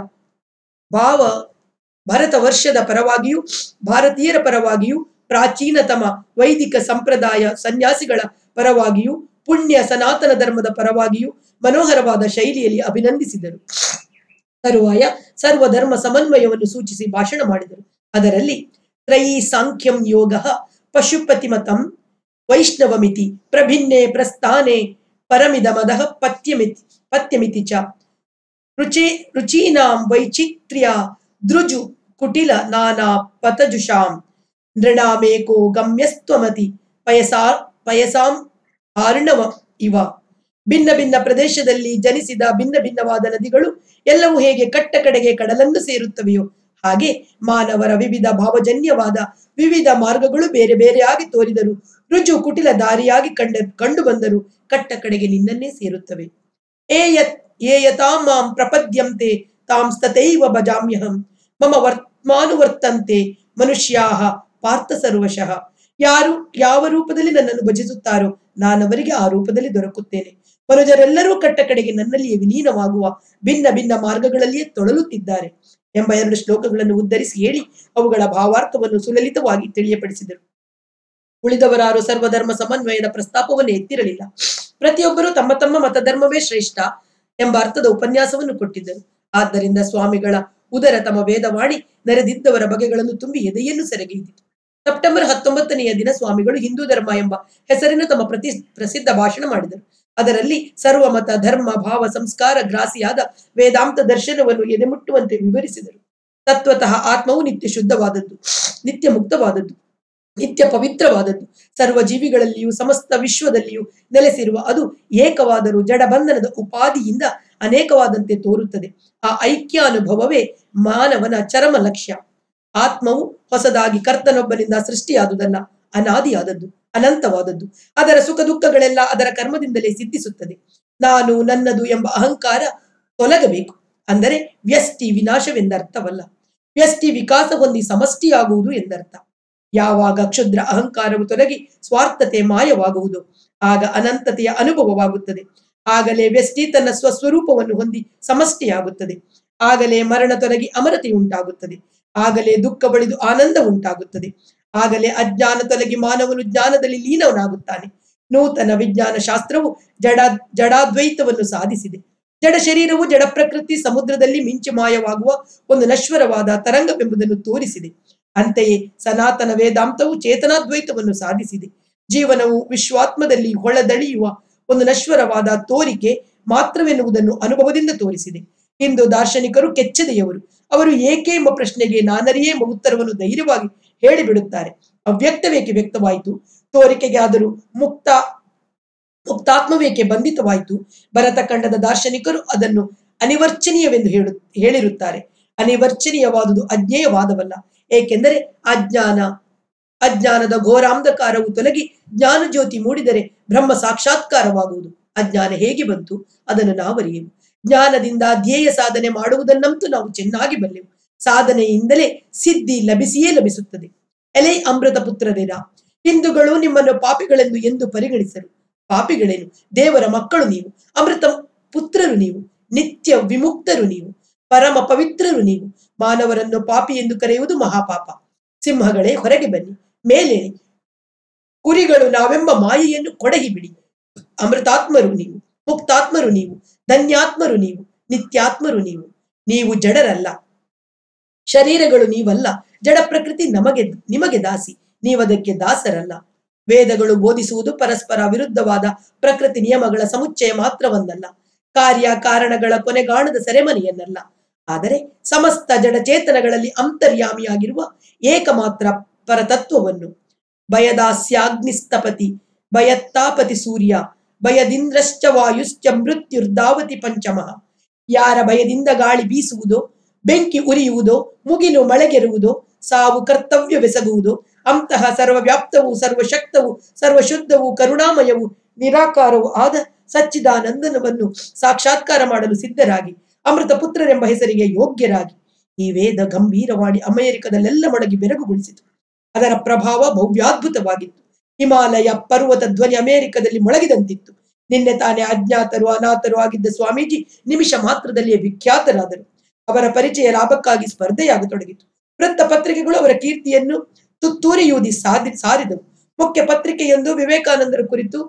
ಭಾವ ಭರತ ವರ್ಷದ ಪರವಾಗಿಯೂ ಭಾರತೀಯರ ಪರವಾಗಿಯೂ ಪ್ರಾಚೀನತಮ ವೈದಿಕ ಸಂಪ್ರದಾಯ ಸನ್ಯಾಸಿಗಳ ಪರವಾಗಿಯೂ ಪುಣ್ಯ ಸನಾತನ ಧರ್ಮದ ಪರವಾಗಿಯೂ ಮನೋಹರವಾದ ಶೈಲಿಯಲ್ಲಿ ಅಭಿನಂದಿಸಿದರು ತರುವಾಯ ಸರ್ವಧರ್ಮ ಸಮನ್ವಯವನ್ನು ಸೂಚಿಸಿ ಭಾಷಣ ಮಾಡಿದರು ಅದರಲ್ಲಿ ತ್ರಯೀ ಸಾಂಖ್ಯಂ ಯೋಗ ಪಶುಪತಿಮತಂ ವೈಷ್ಣವಮಿತಿ ಪ್ರಭಿನ್ನೆ ಪ್ರಸ್ಥಾನೆ ಪರಮಿದಮದ ಪತ್ಯಮಿತಿ ಪತ್ಯಮಿತಿ ಚ ರುಚಿ ರುಚೀನಾಂ ವೈಚಿತ್ರ್ಯ ದೃಜು ಕುಟಿಲ ನಾನಾ ಪತಜುಷಾಂ ನೃಣಾಮೇಕೋ ಗಮ್ಯಸ್ತ್ವಮತಿ ಪಯಸಾ ಪಯಸಾಂ ಆರ್ಣವ ಇವ ಭಿನ್ನ ಭಿನ್ನ ಪ್ರದೇಶದಲ್ಲಿ ಜನಿಸಿದ ಭಿನ್ನ ಭಿನ್ನವಾದ ನದಿಗಳು ಎಲ್ಲವೂ ಹೇಗೆ ಕಟ್ಟ ಕಡೆಗೆ ಕಡಲನ್ನು ಸೇರುತ್ತವೆಯೋ ಹಾಗೆ ಮಾನವರ ವಿವಿಧ ಭಾವಜನ್ಯವಾದ ವಿವಿಧ ಮಾರ್ಗಗಳು ಬೇರೆ ಬೇರೆಯಾಗಿ ತೋರಿದರು ರುಜು ಕುಟಿಲ ದಾರಿಯಾಗಿ ಕಂಡ ಕಂಡು ಬಂದರು ಕಟ್ಟ ಕಡೆಗೆ ನಿನ್ನನ್ನೇ ಸೇರುತ್ತವೆ ಏ ಯತ್ ಏ ಯತಾಂ ಮಾಂ ಪ್ರಪದ್ಯಂತೆ ತಾಂ ಸ್ತತೈವ ಭಜಾಮ್ಯಹಂ ಮಮ ವರ್ತ್ಮಾನುವರ್ತಂತೆ ಮನುಷ್ಯಾಹ ಪಾರ್ಥ ಸರ್ವಶಃ ಯಾರು ಯಾವ ರೂಪದಲ್ಲಿ ನನ್ನನ್ನು ಭಜಿಸುತ್ತಾರೋ ನಾನವರಿಗೆ ಆ ರೂಪದಲ್ಲಿ ದೊರಕುತ್ತೇನೆ ಮನುಜರೆಲ್ಲರೂ ಕಟ್ಟ ಕಡೆಗೆ ನನ್ನಲ್ಲಿಯೇ ವಿಲೀನವಾಗುವ ಭಿನ್ನ ಭಿನ್ನ ಮಾರ್ಗಗಳಲ್ಲಿಯೇ ತೊಳಲುತ್ತಿದ್ದಾರೆ ಎಂಬ ಎರಡು ಶ್ಲೋಕಗಳನ್ನು ಉದ್ಧರಿಸಿ ಹೇಳಿ ಅವುಗಳ ಭಾವಾರ್ಥವನ್ನು ಸುಲಲಿತವಾಗಿ ತಿಳಿಯಪಡಿಸಿದರು ಉಳಿದವರಾರು ಸರ್ವಧರ್ಮ ಸಮನ್ವಯದ ಪ್ರಸ್ತಾಪವನ್ನು ಎತ್ತಿರಲಿಲ್ಲ ಪ್ರತಿಯೊಬ್ಬರೂ ತಮ್ಮ ತಮ್ಮ ಮತಧರ್ಮವೇ ಶ್ರೇಷ್ಠ ಎಂಬ ಅರ್ಥದ ಉಪನ್ಯಾಸವನ್ನು ಕೊಟ್ಟಿದ್ದರು ಆದ್ದರಿಂದ ಸ್ವಾಮಿಗಳ ಉದರ ತಮ್ಮ ವೇದವಾಣಿ ನೆರೆದಿದ್ದವರ ಬಗೆಗಳನ್ನು ತುಂಬಿ ಎದೆಯನ್ನು ಸೆರೆಗೈದಿತು ಸೆಪ್ಟೆಂಬರ್ ಹತ್ತೊಂಬತ್ತನೆಯ ದಿನ ಸ್ವಾಮಿಗಳು ಹಿಂದೂ ಧರ್ಮ ಎಂಬ ಹೆಸರಿನ ತಮ್ಮ ಪ್ರತಿ ಪ್ರಸಿದ್ಧ ಭಾಷಣ ಮಾಡಿದರು ಅದರಲ್ಲಿ ಸರ್ವಮತ ಧರ್ಮ ಭಾವ ಸಂಸ್ಕಾರ ಗ್ರಾಸಿಯಾದ ವೇದಾಂತ ದರ್ಶನವನ್ನು ಎದೆಮುಟ್ಟುವಂತೆ ವಿವರಿಸಿದರು ತತ್ವತಃ ಆತ್ಮವು ನಿತ್ಯ ಶುದ್ಧವಾದದ್ದು ನಿತ್ಯ ಮುಕ್ತವಾದದ್ದು ನಿತ್ಯ ಪವಿತ್ರವಾದದ್ದು ಸರ್ವ ಜೀವಿಗಳಲ್ಲಿಯೂ ಸಮಸ್ತ ವಿಶ್ವದಲ್ಲಿಯೂ ನೆಲೆಸಿರುವ ಅದು ಏಕವಾದರೂ ಜಡಬಂಧನದ ಉಪಾಧಿಯಿಂದ ಅನೇಕವಾದಂತೆ ತೋರುತ್ತದೆ ಆ ಐಕ್ಯಾನುಭವವೇ ಮಾನವನ ಚರಮ ಲಕ್ಷ್ಯ ಆತ್ಮವು ಹೊಸದಾಗಿ ಕರ್ತನೊಬ್ಬನಿಂದ ಸೃಷ್ಟಿಯಾದುದಲ್ಲ ಅನಾದಿಯಾದದ್ದು ಅನಂತವಾದದ್ದು ಅದರ ಸುಖ ದುಃಖಗಳೆಲ್ಲ ಅದರ ಕರ್ಮದಿಂದಲೇ ಸಿದ್ಧಿಸುತ್ತದೆ ನಾನು ನನ್ನದು ಎಂಬ ಅಹಂಕಾರ ತೊಲಗಬೇಕು ಅಂದರೆ ವ್ಯಷ್ಟಿ ವಿನಾಶವೆಂದರ್ಥವಲ್ಲ ವ್ಯಷ್ಟಿ ವಿಕಾಸ ಹೊಂದಿ ಸಮಷ್ಟಿಯಾಗುವುದು ಎಂದರ್ಥ ಯಾವಾಗ ಕ್ಷುದ್ರ ಅಹಂಕಾರವು ತೊಲಗಿ ಸ್ವಾರ್ಥತೆ ಮಾಯವಾಗುವುದು ಆಗ ಅನಂತತೆಯ ಅನುಭವವಾಗುತ್ತದೆ ಆಗಲೇ ವ್ಯಷ್ಟಿ ತನ್ನ ಸ್ವಸ್ವರೂಪವನ್ನು ಹೊಂದಿ ಸಮಷ್ಟಿಯಾಗುತ್ತದೆ ಆಗಲೇ ಮರಣ ತೊಲಗಿ ಅಮರತೆ ಉಂಟಾಗುತ್ತದೆ ಆಗಲೇ ದುಃಖ ಬಳಿದು ಆನಂದ ಉಂಟಾಗುತ್ತದೆ ಆಗಲೇ ಅಜ್ಞಾನ ತೊಲಗಿ ಮಾನವನು ಜ್ಞಾನದಲ್ಲಿ ಲೀನವನಾಗುತ್ತಾನೆ ನೂತನ ವಿಜ್ಞಾನ ಶಾಸ್ತ್ರವು ಜಡ ಜಡಾದ್ವೈತವನ್ನು ಸಾಧಿಸಿದೆ ಜಡ ಶರೀರವು ಜಡ ಪ್ರಕೃತಿ ಸಮುದ್ರದಲ್ಲಿ ಮಿಂಚು ಮಾಯವಾಗುವ ಒಂದು ನಶ್ವರವಾದ ತರಂಗವೆಂಬುದನ್ನು ತೋರಿಸಿದೆ ಅಂತೆಯೇ ಸನಾತನ ವೇದಾಂತವು ಚೇತನಾದ್ವೈತವನ್ನು ಸಾಧಿಸಿದೆ ಜೀವನವು ವಿಶ್ವಾತ್ಮದಲ್ಲಿ ಹೊಳದಳಿಯುವ ಒಂದು ನಶ್ವರವಾದ ತೋರಿಕೆ ಮಾತ್ರವೆನ್ನುವುದನ್ನು ಅನುಭವದಿಂದ ತೋರಿಸಿದೆ ಇಂದು ದಾರ್ಶನಿಕರು ಕೆಚ್ಚದೆಯವರು ಅವರು ಏಕೆ ಎಂಬ ಪ್ರಶ್ನೆಗೆ ನಾನರಿಯೇ ಎಂಬ ಉತ್ತರವನ್ನು ಧೈರ್ಯವಾಗಿ ಹೇಳಿಬಿಡುತ್ತಾರೆ ಅವ್ಯಕ್ತವೇಕೆ ವ್ಯಕ್ತವಾಯಿತು ತೋರಿಕೆಗೆ ಆದರೂ ಮುಕ್ತ ಮುಕ್ತಾತ್ಮವೇಕೆ ಬಂಧಿತವಾಯಿತು ಭರತ ಖಂಡದ ದಾರ್ಶನಿಕರು ಅದನ್ನು ಅನಿವರ್ಚನೀಯವೆಂದು ಹೇಳು ಹೇಳಿರುತ್ತಾರೆ ಅನಿವರ್ಚನೀಯವಾದುದು ಅಜ್ಞೇಯವಾದವಲ್ಲ ಏಕೆಂದರೆ ಅಜ್ಞಾನ ಅಜ್ಞಾನದ ಘೋರಾಂಧಕಾರವು ತೊಲಗಿ ಜ್ಞಾನ ಜ್ಯೋತಿ ಮೂಡಿದರೆ ಬ್ರಹ್ಮ ಸಾಕ್ಷಾತ್ಕಾರವಾಗುವುದು ಅಜ್ಞಾನ ಹೇಗೆ ಬಂತು ಅದನ್ನು ನಾವರಿಯೆವು ಜ್ಞಾನದಿಂದ ಧ್ಯೇಯ ಸಾಧನೆ ಮಾಡುವುದನ್ನಂತೂ ನಾವು ಚೆನ್ನಾಗಿ ಬಲ್ಲೆವು ಸಾಧನೆಯಿಂದಲೇ ಸಿದ್ಧಿ ಲಭಿಸಿಯೇ ಲಭಿಸುತ್ತದೆ ಎಲೆ ಅಮೃತ ಪುತ್ರರೇರ ಹಿಂದೂಗಳು ನಿಮ್ಮನ್ನು ಪಾಪಿಗಳೆಂದು ಎಂದು ಪರಿಗಣಿಸರು ಪಾಪಿಗಳೇನು ದೇವರ ಮಕ್ಕಳು ನೀವು ಅಮೃತ ಪುತ್ರರು ನೀವು ನಿತ್ಯ ವಿಮುಕ್ತರು ನೀವು ಪರಮ ಪವಿತ್ರರು ನೀವು ಮಾನವರನ್ನು ಪಾಪಿ ಎಂದು ಕರೆಯುವುದು ಮಹಾಪಾಪ ಸಿಂಹಗಳೇ ಹೊರಗೆ ಬನ್ನಿ ಮೇಲೇಳಿ ಕುರಿಗಳು ನಾವೆಂಬ ಮಾಯೆಯನ್ನು ಕೊಡಗಿ ಬಿಡಿ ಅಮೃತಾತ್ಮರು ನೀವು ಮುಕ್ತಾತ್ಮರು ನೀವು ಧನ್ಯಾತ್ಮರು ನೀವು ನಿತ್ಯಾತ್ಮರು ನೀವು ನೀವು ಜಡರಲ್ಲ ಶರೀರಗಳು ನೀವಲ್ಲ ಜಡ ಪ್ರಕೃತಿ ನಮಗೆ ನಿಮಗೆ ದಾಸಿ ನೀವದಕ್ಕೆ ದಾಸರಲ್ಲ ವೇದಗಳು ಬೋಧಿಸುವುದು ಪರಸ್ಪರ ವಿರುದ್ಧವಾದ ಪ್ರಕೃತಿ ನಿಯಮಗಳ ಸಮುಚ್ಚಯ ಮಾತ್ರವನ್ನಲ್ಲ ಕಾರ್ಯ ಕಾರಣಗಳ ಕೊನೆಗಾಣದ ಸೆರೆಮನೆಯನ್ನಲ್ಲ ಆದರೆ ಸಮಸ್ತ ಜಡಚೇತನಗಳಲ್ಲಿ ಅಂತರ್ಯಾಮಿಯಾಗಿರುವ ಏಕಮಾತ್ರ ಪರತತ್ವವನ್ನು ಭಯದಾಸ್ಯಾಗ್ನಿಸ್ತಪತಿ ಭಯತ್ತಾಪತಿ ಸೂರ್ಯ ಭಯದಿಂದ್ರಶ್ಚ ವಾಯುಶ್ಚ ಮೃತ್ಯುರ್ಧಾವತಿ ಪಂಚಮಃ ಯಾರ ಭಯದಿಂದ ಗಾಳಿ ಬೀಸುವುದೋ ಬೆಂಕಿ ಉರಿಯುವುದೋ ಮುಗಿಲು ಮಳೆಗೆರುವುದೋ ಸಾವು ಕರ್ತವ್ಯವೆಸಗುವುದು ಅಂತಹ ಸರ್ವವ್ಯಾಪ್ತವು ಸರ್ವಶಕ್ತವು ಸರ್ವಶುದ್ಧವು ಕರುಣಾಮಯವು ನಿರಾಕಾರವು ಆದ ಸಚ್ಚಿದಾನಂದನವನ್ನು ಸಾಕ್ಷಾತ್ಕಾರ ಮಾಡಲು ಸಿದ್ಧರಾಗಿ ಅಮೃತ ಪುತ್ರರೆಂಬ ಹೆಸರಿಗೆ ಯೋಗ್ಯರಾಗಿ ಈ ವೇದ ಗಂಭೀರವಾಡಿ ಅಮೆರಿಕದಲ್ಲೆಲ್ಲ ಮೊಳಗಿ ಬೆರಗುಗೊಳಿಸಿತು ಅದರ ಪ್ರಭಾವ ಭವ್ಯಾದ್ಭುತವಾಗಿತ್ತು ಹಿಮಾಲಯ ಪರ್ವತ ಧ್ವನಿ ಅಮೆರಿಕದಲ್ಲಿ ಮೊಳಗಿದಂತಿತ್ತು ನಿನ್ನೆ ತಾನೇ ಅಜ್ಞಾತರು ಅನಾಥರು ಆಗಿದ್ದ ಸ್ವಾಮೀಜಿ ನಿಮಿಷ ಮಾತ್ರದಲ್ಲಿಯೇ ವಿಖ್ಯಾತರಾದರು ಅವರ ಪರಿಚಯ ಲಾಭಕ್ಕಾಗಿ ಸ್ಪರ್ಧೆಯಾಗತೊಡಗಿತು ವೃತ್ತ ಪತ್ರಿಕೆಗಳು ಅವರ ಕೀರ್ತಿಯನ್ನು ತುತ್ತೂರಿಯೂದಿ ಸಾಧಿ ಸಾರಿದವು ಮುಖ್ಯ ಪತ್ರಿಕೆಯೊಂದು ವಿವೇಕಾನಂದರ ಕುರಿತು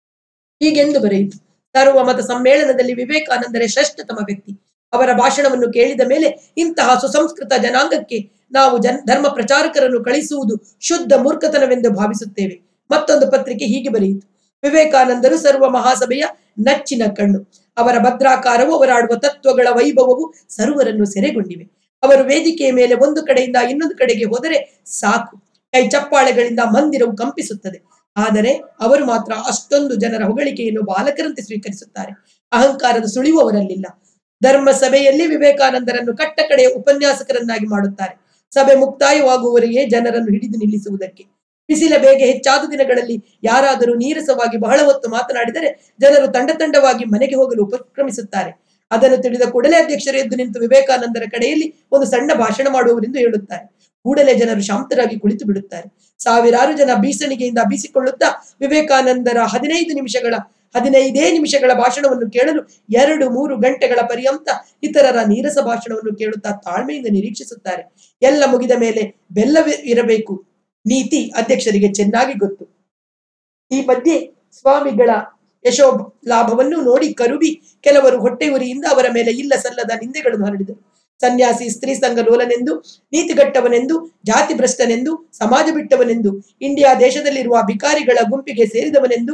ಹೀಗೆಂದು ಬರೆಯಿತು ಸರ್ವಮತ ಸಮ್ಮೇಳನದಲ್ಲಿ ವಿವೇಕಾನಂದರೇ ಶ್ರೇಷ್ಠತಮ ವ್ಯಕ್ತಿ ಅವರ ಭಾಷಣವನ್ನು ಕೇಳಿದ ಮೇಲೆ ಇಂತಹ ಸುಸಂಸ್ಕೃತ ಜನಾಂಗಕ್ಕೆ ನಾವು ಜನ್ ಧರ್ಮ ಪ್ರಚಾರಕರನ್ನು ಕಳಿಸುವುದು ಶುದ್ಧ ಮೂರ್ಖತನವೆಂದು ಭಾವಿಸುತ್ತೇವೆ ಮತ್ತೊಂದು ಪತ್ರಿಕೆ ಹೀಗೆ ಬರೆಯಿತು ವಿವೇಕಾನಂದರು ಸರ್ವ ಮಹಾಸಭೆಯ ನಚ್ಚಿನ ಕಣ್ಣು ಅವರ ಭದ್ರಾಕಾರವು ಅವರಾಡುವ ತತ್ವಗಳ ವೈಭವವು ಸರ್ವರನ್ನು ಸೆರೆಗೊಂಡಿವೆ ಅವರು ವೇದಿಕೆಯ ಮೇಲೆ ಒಂದು ಕಡೆಯಿಂದ ಇನ್ನೊಂದು ಕಡೆಗೆ ಹೋದರೆ ಸಾಕು ಕೈ ಚಪ್ಪಾಳೆಗಳಿಂದ ಮಂದಿರವು ಕಂಪಿಸುತ್ತದೆ ಆದರೆ ಅವರು ಮಾತ್ರ ಅಷ್ಟೊಂದು ಜನರ ಹೊಗಳಿಕೆಯನ್ನು ಬಾಲಕರಂತೆ ಸ್ವೀಕರಿಸುತ್ತಾರೆ ಅಹಂಕಾರದ ಸುಳಿವು ಅವರಲ್ಲಿಲ್ಲ ಧರ್ಮ ಸಭೆಯಲ್ಲಿ ವಿವೇಕಾನಂದರನ್ನು ಕಟ್ಟ ಕಡೆಯ ಉಪನ್ಯಾಸಕರನ್ನಾಗಿ ಮಾಡುತ್ತಾರೆ ಸಭೆ ಮುಕ್ತಾಯವಾಗುವವರೆಗೆ ಜನರನ್ನು ಹಿಡಿದು ನಿಲ್ಲಿಸುವುದಕ್ಕೆ ಬಿಸಿಲ ಬೇಗೆ ಹೆಚ್ಚಾದ ದಿನಗಳಲ್ಲಿ ಯಾರಾದರೂ ನೀರಸವಾಗಿ ಬಹಳ ಹೊತ್ತು ಮಾತನಾಡಿದರೆ ಜನರು ತಂಡ ತಂಡವಾಗಿ ಮನೆಗೆ ಹೋಗಲು ಉಪಕ್ರಮಿಸುತ್ತಾರೆ ಅದನ್ನು ತಿಳಿದ ಕೂಡಲೇ ಅಧ್ಯಕ್ಷರು ಎದ್ದು ನಿಂತು ವಿವೇಕಾನಂದರ ಕಡೆಯಲ್ಲಿ ಒಂದು ಸಣ್ಣ ಭಾಷಣ ಮಾಡುವವರೆಂದು ಹೇಳುತ್ತಾರೆ ಕೂಡಲೇ ಜನರು ಶಾಂತರಾಗಿ ಕುಳಿತು ಬಿಡುತ್ತಾರೆ ಸಾವಿರಾರು ಜನ ಬೀಸಣಿಗೆಯಿಂದ ಬೀಸಿಕೊಳ್ಳುತ್ತಾ ವಿವೇಕಾನಂದರ ಹದಿನೈದು ನಿಮಿಷಗಳ ಹದಿನೈದೇ ನಿಮಿಷಗಳ ಭಾಷಣವನ್ನು ಕೇಳಲು ಎರಡು ಮೂರು ಗಂಟೆಗಳ ಪರ್ಯಂತ ಇತರರ ನೀರಸ ಭಾಷಣವನ್ನು ಕೇಳುತ್ತಾ ತಾಳ್ಮೆಯಿಂದ ನಿರೀಕ್ಷಿಸುತ್ತಾರೆ ಎಲ್ಲ ಮುಗಿದ ಮೇಲೆ ಬೆಲ್ಲವೇ ಇರಬೇಕು ನೀತಿ ಅಧ್ಯಕ್ಷರಿಗೆ ಚೆನ್ನಾಗಿ ಗೊತ್ತು ಈ ಮಧ್ಯೆ ಸ್ವಾಮಿಗಳ ಯಶೋ ಲಾಭವನ್ನು ನೋಡಿ ಕರುಬಿ ಕೆಲವರು ಹೊಟ್ಟೆ ಉರಿಯಿಂದ ಅವರ ಮೇಲೆ ಇಲ್ಲ ಸಲ್ಲದ ನಿಂದೆಗಳನ್ನು ಹರಡಿದರು ಸನ್ಯಾಸಿ ಸ್ತ್ರೀ ಸಂಘ ಲೋಲನೆಂದು ನೀತಿಗಟ್ಟವನೆಂದು ಜಾತಿ ಭ್ರಷ್ಟನೆಂದು ಸಮಾಜ ಬಿಟ್ಟವನೆಂದು ಇಂಡಿಯಾ ದೇಶದಲ್ಲಿರುವ ಭಿಕಾರಿಗಳ ಗುಂಪಿಗೆ ಸೇರಿದವನೆಂದು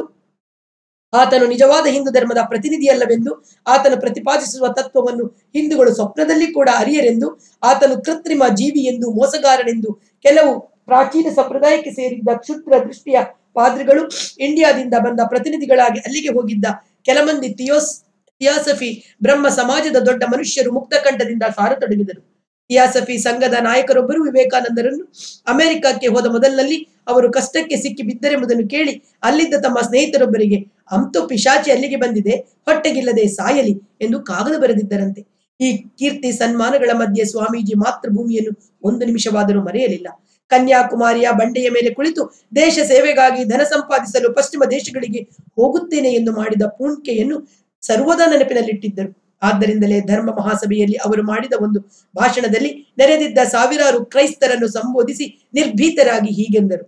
ಆತನು ನಿಜವಾದ ಹಿಂದೂ ಧರ್ಮದ ಪ್ರತಿನಿಧಿಯಲ್ಲವೆಂದು ಆತನು ಪ್ರತಿಪಾದಿಸುವ ತತ್ವವನ್ನು ಹಿಂದೂಗಳು ಸ್ವಪ್ನದಲ್ಲಿ ಕೂಡ ಅರಿಯರೆಂದು ಆತನು ಕೃತ್ರಿಮ ಜೀವಿ ಎಂದು ಮೋಸಗಾರನೆಂದು ಕೆಲವು ಪ್ರಾಚೀನ ಸಂಪ್ರದಾಯಕ್ಕೆ ಸೇರಿದ್ದ ಕ್ಷುದ್ರ ದೃಷ್ಟಿಯ ಪಾದ್ರಿಗಳು ಇಂಡಿಯಾದಿಂದ ಬಂದ ಪ್ರತಿನಿಧಿಗಳಾಗಿ ಅಲ್ಲಿಗೆ ಹೋಗಿದ್ದ ಕೆಲ ಮಂದಿ ಥಿಯೋಸ್ ಥಿಯಾಸಫಿ ಬ್ರಹ್ಮ ಸಮಾಜದ ದೊಡ್ಡ ಮನುಷ್ಯರು ಮುಕ್ತಕಂಠದಿಂದ ಸಾರತೊಡಗಿದರು ಥಿಯಾಸಫಿ ಸಂಘದ ನಾಯಕರೊಬ್ಬರು ವಿವೇಕಾನಂದರನ್ನು ಅಮೆರಿಕಕ್ಕೆ ಹೋದ ಮೊದಲಿನಲ್ಲಿ ಅವರು ಕಷ್ಟಕ್ಕೆ ಸಿಕ್ಕಿ ಬಿದ್ದರೆಂಬುದನ್ನು ಕೇಳಿ ಅಲ್ಲಿದ್ದ ತಮ್ಮ ಸ್ನೇಹಿತರೊಬ್ಬರಿಗೆ ಅಂತೂ ಪಿಶಾಚಿ ಅಲ್ಲಿಗೆ ಬಂದಿದೆ ಹೊಟ್ಟೆಗಿಲ್ಲದೆ ಸಾಯಲಿ ಎಂದು ಕಾಗದ ಬರೆದಿದ್ದರಂತೆ ಈ ಕೀರ್ತಿ ಸನ್ಮಾನಗಳ ಮಧ್ಯೆ ಸ್ವಾಮೀಜಿ ಮಾತೃಭೂಮಿಯನ್ನು ಒಂದು ನಿಮಿಷವಾದರೂ ಮರೆಯಲಿಲ್ಲ ಕನ್ಯಾಕುಮಾರಿಯ ಬಂಡೆಯ ಮೇಲೆ ಕುಳಿತು ದೇಶ ಸೇವೆಗಾಗಿ ಧನ ಸಂಪಾದಿಸಲು ಪಶ್ಚಿಮ ದೇಶಗಳಿಗೆ ಹೋಗುತ್ತೇನೆ ಎಂದು ಮಾಡಿದ ಪೂಣ್ಕೆಯನ್ನು ಸರ್ವದಾ ನೆನಪಿನಲ್ಲಿಟ್ಟಿದ್ದರು ಆದ್ದರಿಂದಲೇ ಧರ್ಮ ಮಹಾಸಭೆಯಲ್ಲಿ ಅವರು ಮಾಡಿದ ಒಂದು ಭಾಷಣದಲ್ಲಿ ನೆರೆದಿದ್ದ ಸಾವಿರಾರು ಕ್ರೈಸ್ತರನ್ನು ಸಂಬೋಧಿಸಿ ನಿರ್ಭೀತರಾಗಿ ಹೀಗೆಂದರು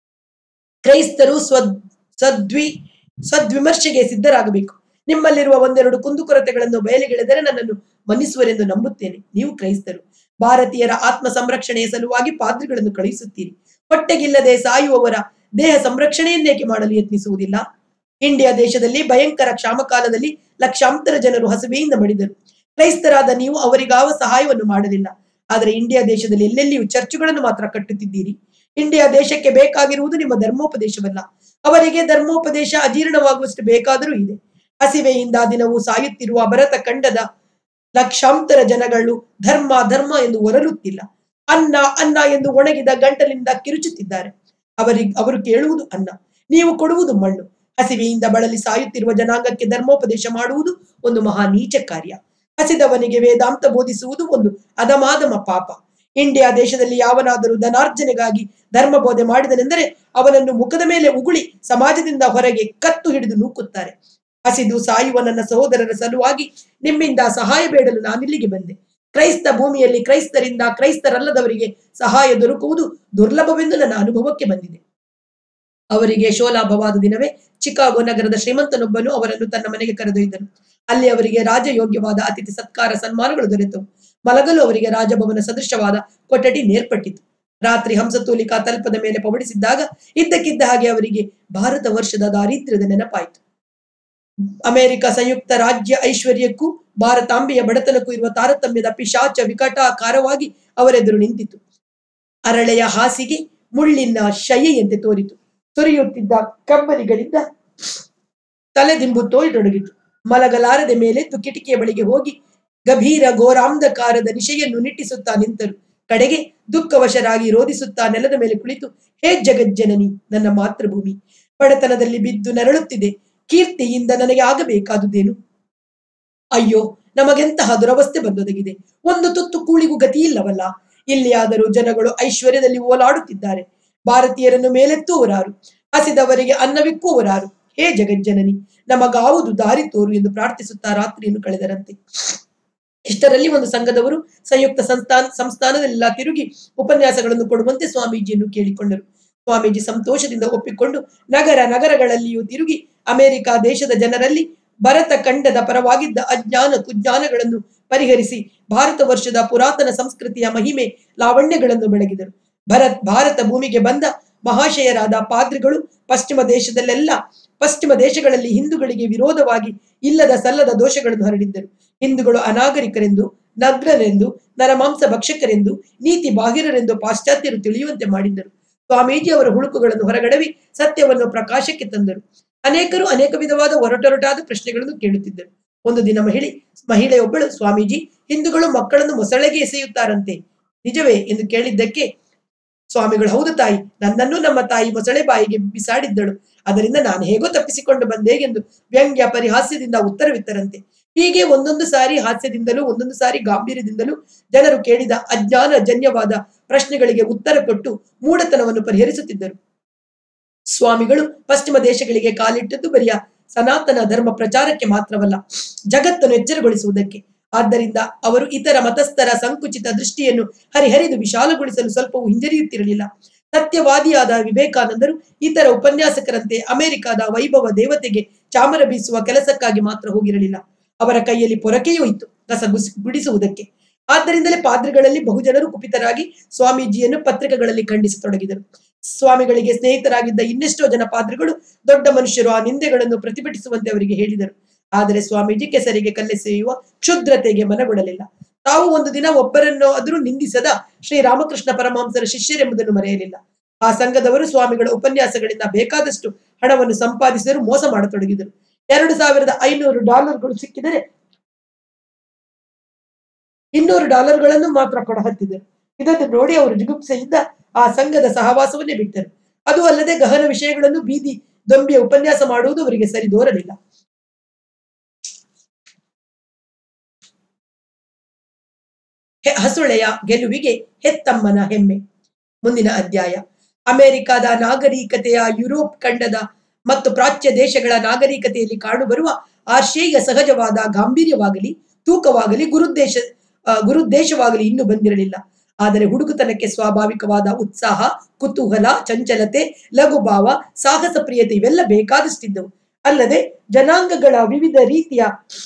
ಕ್ರೈಸ್ತರು ಸ್ವ ಸದ್ವಿ ಸದ್ವಿಮರ್ಶೆಗೆ ಸಿದ್ಧರಾಗಬೇಕು ನಿಮ್ಮಲ್ಲಿರುವ ಒಂದೆರಡು ಕುಂದುಕೊರತೆಗಳನ್ನು ಬಯಲಿಗೆಳೆದರೆ ನನ್ನನ್ನು ಮನ್ನಿಸುವರೆಂದು ನಂಬುತ್ತೇನೆ ನೀವು ಕ್ರೈಸ್ತರು ಭಾರತೀಯರ ಆತ್ಮ ಸಂರಕ್ಷಣೆಯ ಸಲುವಾಗಿ ಪಾದ್ರಿಗಳನ್ನು ಕಳುಹಿಸುತ್ತೀರಿ ಹೊಟ್ಟೆಗಿಲ್ಲದೆ ಸಾಯುವವರ ದೇಹ ಸಂರಕ್ಷಣೆಯನ್ನೇಕೆ ಮಾಡಲು ಯತ್ನಿಸುವುದಿಲ್ಲ ಇಂಡಿಯಾ ದೇಶದಲ್ಲಿ ಭಯಂಕರ ಕ್ಷಾಮಕಾಲದಲ್ಲಿ ಲಕ್ಷಾಂತರ ಜನರು ಹಸಿವೆಯಿಂದ ಮಡಿದರು ಕ್ರೈಸ್ತರಾದ ನೀವು ಅವರಿಗಾವ ಸಹಾಯವನ್ನು ಮಾಡಲಿಲ್ಲ ಆದರೆ ಇಂಡಿಯಾ ದೇಶದಲ್ಲಿ ಎಲ್ಲೆಲ್ಲಿಯೂ ಚರ್ಚುಗಳನ್ನು ಮಾತ್ರ ಕಟ್ಟುತ್ತಿದ್ದೀರಿ ಇಂಡಿಯಾ ದೇಶಕ್ಕೆ ಬೇಕಾಗಿರುವುದು ನಿಮ್ಮ ಧರ್ಮೋಪದೇಶವಲ್ಲ ಅವರಿಗೆ ಧರ್ಮೋಪದೇಶ ಅಜೀರ್ಣವಾಗುವಷ್ಟು ಬೇಕಾದರೂ ಇದೆ ಹಸಿವೆಯಿಂದ ದಿನವೂ ಸಾಯುತ್ತಿರುವ ಭರತ ಖಂಡದ ಲಕ್ಷಾಂತರ ಜನಗಳು ಧರ್ಮ ಧರ್ಮ ಎಂದು ಹೊರಲುತ್ತಿಲ್ಲ ಅನ್ನ ಅನ್ನ ಎಂದು ಒಣಗಿದ ಗಂಟಲಿನಿಂದ ಕಿರುಚುತ್ತಿದ್ದಾರೆ ಅವರಿಗೆ ಅವರು ಕೇಳುವುದು ಅನ್ನ ನೀವು ಕೊಡುವುದು ಮಣ್ಣು ಹಸಿವೆಯಿಂದ ಬಳಲಿ ಸಾಯುತ್ತಿರುವ ಜನಾಂಗಕ್ಕೆ ಧರ್ಮೋಪದೇಶ ಮಾಡುವುದು ಒಂದು ಮಹಾ ನೀಚ ಕಾರ್ಯ ಹಸಿದವನಿಗೆ ವೇದಾಂತ ಬೋಧಿಸುವುದು ಒಂದು ಅಧಮಾಧಮ ಪಾಪ ಇಂಡಿಯಾ ದೇಶದಲ್ಲಿ ಯಾವನಾದರೂ ಧನಾರ್ಜನೆಗಾಗಿ ಧರ್ಮ ಬೋಧೆ ಮಾಡಿದನೆಂದರೆ ಅವನನ್ನು ಮುಖದ ಮೇಲೆ ಉಗುಳಿ ಸಮಾಜದಿಂದ ಹೊರಗೆ ಕತ್ತು ಹಿಡಿದು ನೂಕುತ್ತಾರೆ ಹಸಿದು ಸಾಯುವ ನನ್ನ ಸಹೋದರರ ಸಲುವಾಗಿ ನಿಮ್ಮಿಂದ ಸಹಾಯ ಬೇಡಲು ನಾನಿಲ್ಲಿಗೆ ಬಂದೆ ಕ್ರೈಸ್ತ ಭೂಮಿಯಲ್ಲಿ ಕ್ರೈಸ್ತರಿಂದ ಕ್ರೈಸ್ತರಲ್ಲದವರಿಗೆ ಸಹಾಯ ದೊರಕುವುದು ದುರ್ಲಭವೆಂದು ನನ್ನ ಅನುಭವಕ್ಕೆ ಬಂದಿದೆ ಅವರಿಗೆ ಶೋಲಾಭವಾದ ದಿನವೇ ಚಿಕಾಗೋ ನಗರದ ಶ್ರೀಮಂತನೊಬ್ಬನು ಅವರನ್ನು ತನ್ನ ಮನೆಗೆ ಕರೆದೊಯ್ದನು ಅಲ್ಲಿ ಅವರಿಗೆ ರಾಜಯೋಗ್ಯವಾದ ಅತಿಥಿ ಸತ್ಕಾರ ಸನ್ಮಾನಗಳು ದೊರೆತವು ಮಲಗಲು ಅವರಿಗೆ ರಾಜಭವನ ಸದೃಶವಾದ ಕೊಠಡಿ ನೇರ್ಪಟ್ಟಿತು ರಾತ್ರಿ ಹಂಸತೂಲಿಕಾ ತಲ್ಪದ ಮೇಲೆ ಪವಡಿಸಿದ್ದಾಗ ಇದ್ದಕ್ಕಿದ್ದ ಹಾಗೆ ಅವರಿಗೆ ಭಾರತ ವರ್ಷದ ದಾರಿದ್ರ್ಯದ ನೆನಪಾಯಿತು ಅಮೆರಿಕ ಸಂಯುಕ್ತ ರಾಜ್ಯ ಐಶ್ವರ್ಯಕ್ಕೂ ಭಾರತಾಂಬೆಯ ಬಡತನಕ್ಕೂ ಇರುವ ತಾರತಮ್ಯದ ಪಿಶಾಚ ವಿಕಟಾಕಾರವಾಗಿ ಅವರೆದುರು ನಿಂತಿತು ಅರಳೆಯ ಹಾಸಿಗೆ ಮುಳ್ಳಿನ ಶಯ್ಯೆಯಂತೆ ತೋರಿತು ಸುರಿಯುತ್ತಿದ್ದ ಕಬ್ಬರಿಗಳಿಂದ ತಲೆದಿಂಬು ತೋಯತೊಡಗಿತು ಮಲಗಲಾರದೆ ಮೇಲೆದ್ದು ಕಿಟಿಕಿಯ ಬಳಿಗೆ ಹೋಗಿ ಗಭೀರ ಘೋರಾಂಧಕಾರದ ನಿಶೆಯನ್ನು ನಿಟ್ಟಿಸುತ್ತಾ ನಿಂತರು ಕಡೆಗೆ ದುಃಖವಶರಾಗಿ ರೋಧಿಸುತ್ತಾ ನೆಲದ ಮೇಲೆ ಕುಳಿತು ಹೇ ಜಗಜ್ಜನನಿ ನನ್ನ ಮಾತೃಭೂಮಿ ಬಡತನದಲ್ಲಿ ಬಿದ್ದು ನರಳುತ್ತಿದೆ ಕೀರ್ತಿಯಿಂದ ನನಗೆ ಆಗಬೇಕಾದುದೇನು ಅಯ್ಯೋ ನಮಗೆಂತಹ ದುರವಸ್ಥೆ ಬಂದೊದಗಿದೆ ಒಂದು ತುತ್ತು ಕೂಳಿಗೂ ಗತಿಯಿಲ್ಲವಲ್ಲ ಇಲ್ಲಿಯಾದರೂ ಜನಗಳು ಐಶ್ವರ್ಯದಲ್ಲಿ ಓಲಾಡುತ್ತಿದ್ದಾರೆ ಭಾರತೀಯರನ್ನು ಮೇಲೆತ್ತುವರಾರು ಹಸಿದವರಿಗೆ ಅನ್ನವಿಕ್ಕುವರಾರು ಹೇ ಜಗಜ್ಜನನಿ ನಮಗಾವುದು ದಾರಿ ತೋರು ಎಂದು ಪ್ರಾರ್ಥಿಸುತ್ತಾ ರಾತ್ರಿಯನ್ನು ಕಳೆದರಂತೆ ಇಷ್ಟರಲ್ಲಿ ಒಂದು ಸಂಘದವರು ಸಂಯುಕ್ತ ಸಂಸ್ಥಾನ ಸಂಸ್ಥಾನದಲ್ಲೆಲ್ಲ ತಿರುಗಿ ಉಪನ್ಯಾಸಗಳನ್ನು ಕೊಡುವಂತೆ ಸ್ವಾಮೀಜಿಯನ್ನು ಕೇಳಿಕೊಂಡರು ಸ್ವಾಮೀಜಿ ಸಂತೋಷದಿಂದ ಒಪ್ಪಿಕೊಂಡು ನಗರ ನಗರಗಳಲ್ಲಿಯೂ ತಿರುಗಿ ಅಮೆರಿಕ ದೇಶದ ಜನರಲ್ಲಿ ಭರತ ಖಂಡದ ಪರವಾಗಿದ್ದ ಅಜ್ಞಾನ ಕುಜ್ಞಾನಗಳನ್ನು ಪರಿಹರಿಸಿ ಭಾರತ ವರ್ಷದ ಪುರಾತನ ಸಂಸ್ಕೃತಿಯ ಮಹಿಮೆ ಲಾವಣ್ಯಗಳನ್ನು ಬೆಳಗಿದರು ಭರತ್ ಭಾರತ ಭೂಮಿಗೆ ಬಂದ ಮಹಾಶಯರಾದ ಪಾದ್ರಿಗಳು ಪಶ್ಚಿಮ ದೇಶದಲ್ಲೆಲ್ಲ ಪಶ್ಚಿಮ ದೇಶಗಳಲ್ಲಿ ಹಿಂದೂಗಳಿಗೆ ವಿರೋಧವಾಗಿ ಇಲ್ಲದ ಸಲ್ಲದ ದೋಷಗಳನ್ನು ಹರಡಿದ್ದರು ಹಿಂದೂಗಳು ಅನಾಗರಿಕರೆಂದು ನಗ್ನರೆಂದು ನರಮಾಂಸ ಭಕ್ಷಕರೆಂದು ನೀತಿ ಬಾಹಿರರೆಂದು ಪಾಶ್ಚಾತ್ಯರು ತಿಳಿಯುವಂತೆ ಮಾಡಿದ್ದರು ಸ್ವಾಮೀಜಿ ಅವರ ಹುಳುಕುಗಳನ್ನು ಹೊರಗಡವಿ ಸತ್ಯವನ್ನು ಪ್ರಕಾಶಕ್ಕೆ ತಂದರು ಅನೇಕರು ಅನೇಕ ವಿಧವಾದ ಒರಟೊರಟಾದ ಪ್ರಶ್ನೆಗಳನ್ನು ಕೇಳುತ್ತಿದ್ದರು ಒಂದು ದಿನ ಮಹಿಳೆ ಮಹಿಳೆಯೊಬ್ಬಳು ಸ್ವಾಮೀಜಿ ಹಿಂದೂಗಳು ಮಕ್ಕಳನ್ನು ಮೊಸಳೆಗೆ ಎಸೆಯುತ್ತಾರಂತೆ ನಿಜವೇ ಎಂದು ಕೇಳಿದ್ದಕ್ಕೆ ಸ್ವಾಮಿಗಳು ಹೌದು ತಾಯಿ ನನ್ನನ್ನು ನಮ್ಮ ತಾಯಿ ಮೊಸಳೆ ಬಾಯಿಗೆ ಬಿಸಾಡಿದ್ದಳು ಅದರಿಂದ ನಾನು ಹೇಗೋ ತಪ್ಪಿಸಿಕೊಂಡು ಬಂದೆ ಎಂದು ವ್ಯಂಗ್ಯ ಪರಿಹಾಸ್ಯದಿಂದ ಉತ್ತರವಿತ್ತರಂತೆ ಹೀಗೆ ಒಂದೊಂದು ಸಾರಿ ಹಾಸ್ಯದಿಂದಲೂ ಒಂದೊಂದು ಸಾರಿ ಗಾಂಭೀರ್ಯದಿಂದಲೂ ಜನರು ಕೇಳಿದ ಅಜ್ಞಾನ ಜನ್ಯವಾದ ಪ್ರಶ್ನೆಗಳಿಗೆ ಉತ್ತರ ಕೊಟ್ಟು ಮೂಢತನವನ್ನು ಪರಿಹರಿಸುತ್ತಿದ್ದರು ಸ್ವಾಮಿಗಳು ಪಶ್ಚಿಮ ದೇಶಗಳಿಗೆ ಕಾಲಿಟ್ಟದ್ದು ಬರಿಯ ಸನಾತನ ಧರ್ಮ ಪ್ರಚಾರಕ್ಕೆ ಮಾತ್ರವಲ್ಲ ಜಗತ್ತನ್ನು ಎಚ್ಚರಗೊಳಿಸುವುದಕ್ಕೆ ಆದ್ದರಿಂದ ಅವರು ಇತರ ಮತಸ್ಥರ ಸಂಕುಚಿತ ದೃಷ್ಟಿಯನ್ನು ಹರಿಹರಿದು ವಿಶಾಲಗೊಳಿಸಲು ಸ್ವಲ್ಪವೂ ಹಿಂಜರಿಯುತ್ತಿರಲಿಲ್ಲ ಸತ್ಯವಾದಿಯಾದ ವಿವೇಕಾನಂದರು ಇತರ ಉಪನ್ಯಾಸಕರಂತೆ ಅಮೆರಿಕದ ವೈಭವ ದೇವತೆಗೆ ಚಾಮರ ಬೀಸುವ ಕೆಲಸಕ್ಕಾಗಿ ಮಾತ್ರ ಹೋಗಿರಲಿಲ್ಲ ಅವರ ಕೈಯಲ್ಲಿ ಪೊರಕೆಯೂ ಇತ್ತು ಕಸ ಗುಸಿ ಗುಡಿಸುವುದಕ್ಕೆ ಆದ್ದರಿಂದಲೇ ಪಾದ್ರಿಗಳಲ್ಲಿ ಬಹುಜನರು ಕುಪಿತರಾಗಿ ಸ್ವಾಮೀಜಿಯನ್ನು ಪತ್ರಿಕೆಗಳಲ್ಲಿ ಖಂಡಿಸತೊಡಗಿದರು ಸ್ವಾಮಿಗಳಿಗೆ ಸ್ನೇಹಿತರಾಗಿದ್ದ ಇನ್ನೆಷ್ಟೋ ಜನ ಪಾದ್ರಿಗಳು ದೊಡ್ಡ ಮನುಷ್ಯರು ಆ ನಿಂದೆಗಳನ್ನು ಪ್ರತಿಭಟಿಸುವಂತೆ ಅವರಿಗೆ ಹೇಳಿದರು ಆದರೆ ಸ್ವಾಮೀಜಿ ಕೆಸರಿಗೆ ಕಲ್ಲೆಸೆಯುವ ಕ್ಷುದ್ರತೆಗೆ ಮನಗೊಳ್ಳಲಿಲ್ಲ ತಾವು ಒಂದು ದಿನ ಒಬ್ಬರನ್ನು ಆದರೂ ನಿಂದಿಸದ ಶ್ರೀ ರಾಮಕೃಷ್ಣ ಪರಮಹಂಸರ ಶಿಷ್ಯರೆಂಬುದನ್ನು ಮರೆಯಲಿಲ್ಲ ಆ ಸಂಘದವರು ಸ್ವಾಮಿಗಳ ಉಪನ್ಯಾಸಗಳಿಂದ ಬೇಕಾದಷ್ಟು ಹಣವನ್ನು ಸಂಪಾದಿಸಲು ಮೋಸ ಮಾಡತೊಡಗಿದರು ಎರಡು ಸಾವಿರದ ಐನೂರು ಡಾಲರ್ಗಳು ಸಿಕ್ಕಿದರೆ ಇನ್ನೂರು ಡಾಲರ್ಗಳನ್ನು ಮಾತ್ರ ಕೊಡಹತ್ತಿದರು ಇದನ್ನು ನೋಡಿ ಅವರು ಜಿಗುಪ್ಸೆಯಿಂದ ಆ ಸಂಘದ ಸಹವಾಸವನ್ನೇ ಬಿಟ್ಟರು ಅದು ಅಲ್ಲದೆ ಗಹನ ವಿಷಯಗಳನ್ನು ಬೀದಿ ದೊಂಬಿಯ ಉಪನ್ಯಾಸ ಮಾಡುವುದು ಅವರಿಗೆ ಸರಿ ದೋರಲಿಲ್ಲ ಹೆ- ಹಸುಳೆಯ ಗೆಲುವಿಗೆ ಹೆತ್ತಮ್ಮನ ಹೆಮ್ಮೆ ಮುಂದಿನ ಅಧ್ಯಾಯ ಅಮೆರಿಕದ ನಾಗರಿಕತೆಯ ಯುರೋಪ್ ಖಂಡದ ಮತ್ತು ಪ್ರಾಚ್ಯ ದೇಶಗಳ ನಾಗರಿಕತೆಯಲ್ಲಿ ಕಾಣುಬರುವ ಆಶೇಯ ಸಹಜವಾದ ಗಾಂಭೀರ್ಯವಾಗಲಿ ತೂಕವಾಗಲಿ ಗುರುದ್ದೇಶ ಆ, ಗುರುದ್ದೇಶವಾಗಲಿ ಇನ್ನೂ ಬಂದಿರಲಿಲ್ಲ ಆದರೆ ಹುಡುಕುತನಕ್ಕೆ ಸ್ವಾಭಾವಿಕವಾದ ಉತ್ಸಾಹ ಕುತೂಹಲ ಚಂಚಲತೆ ಲಘುಭಾವ ಸಾಹಸ ಪ್ರಿಯತೆ ಇವೆಲ್ಲ ಬೇಕಾದಷ್ಟಿದ್ದವು ಅಲ್ಲದೆ ಜನಾಂಗಗಳ ವಿವಿಧ ರೀತಿಯ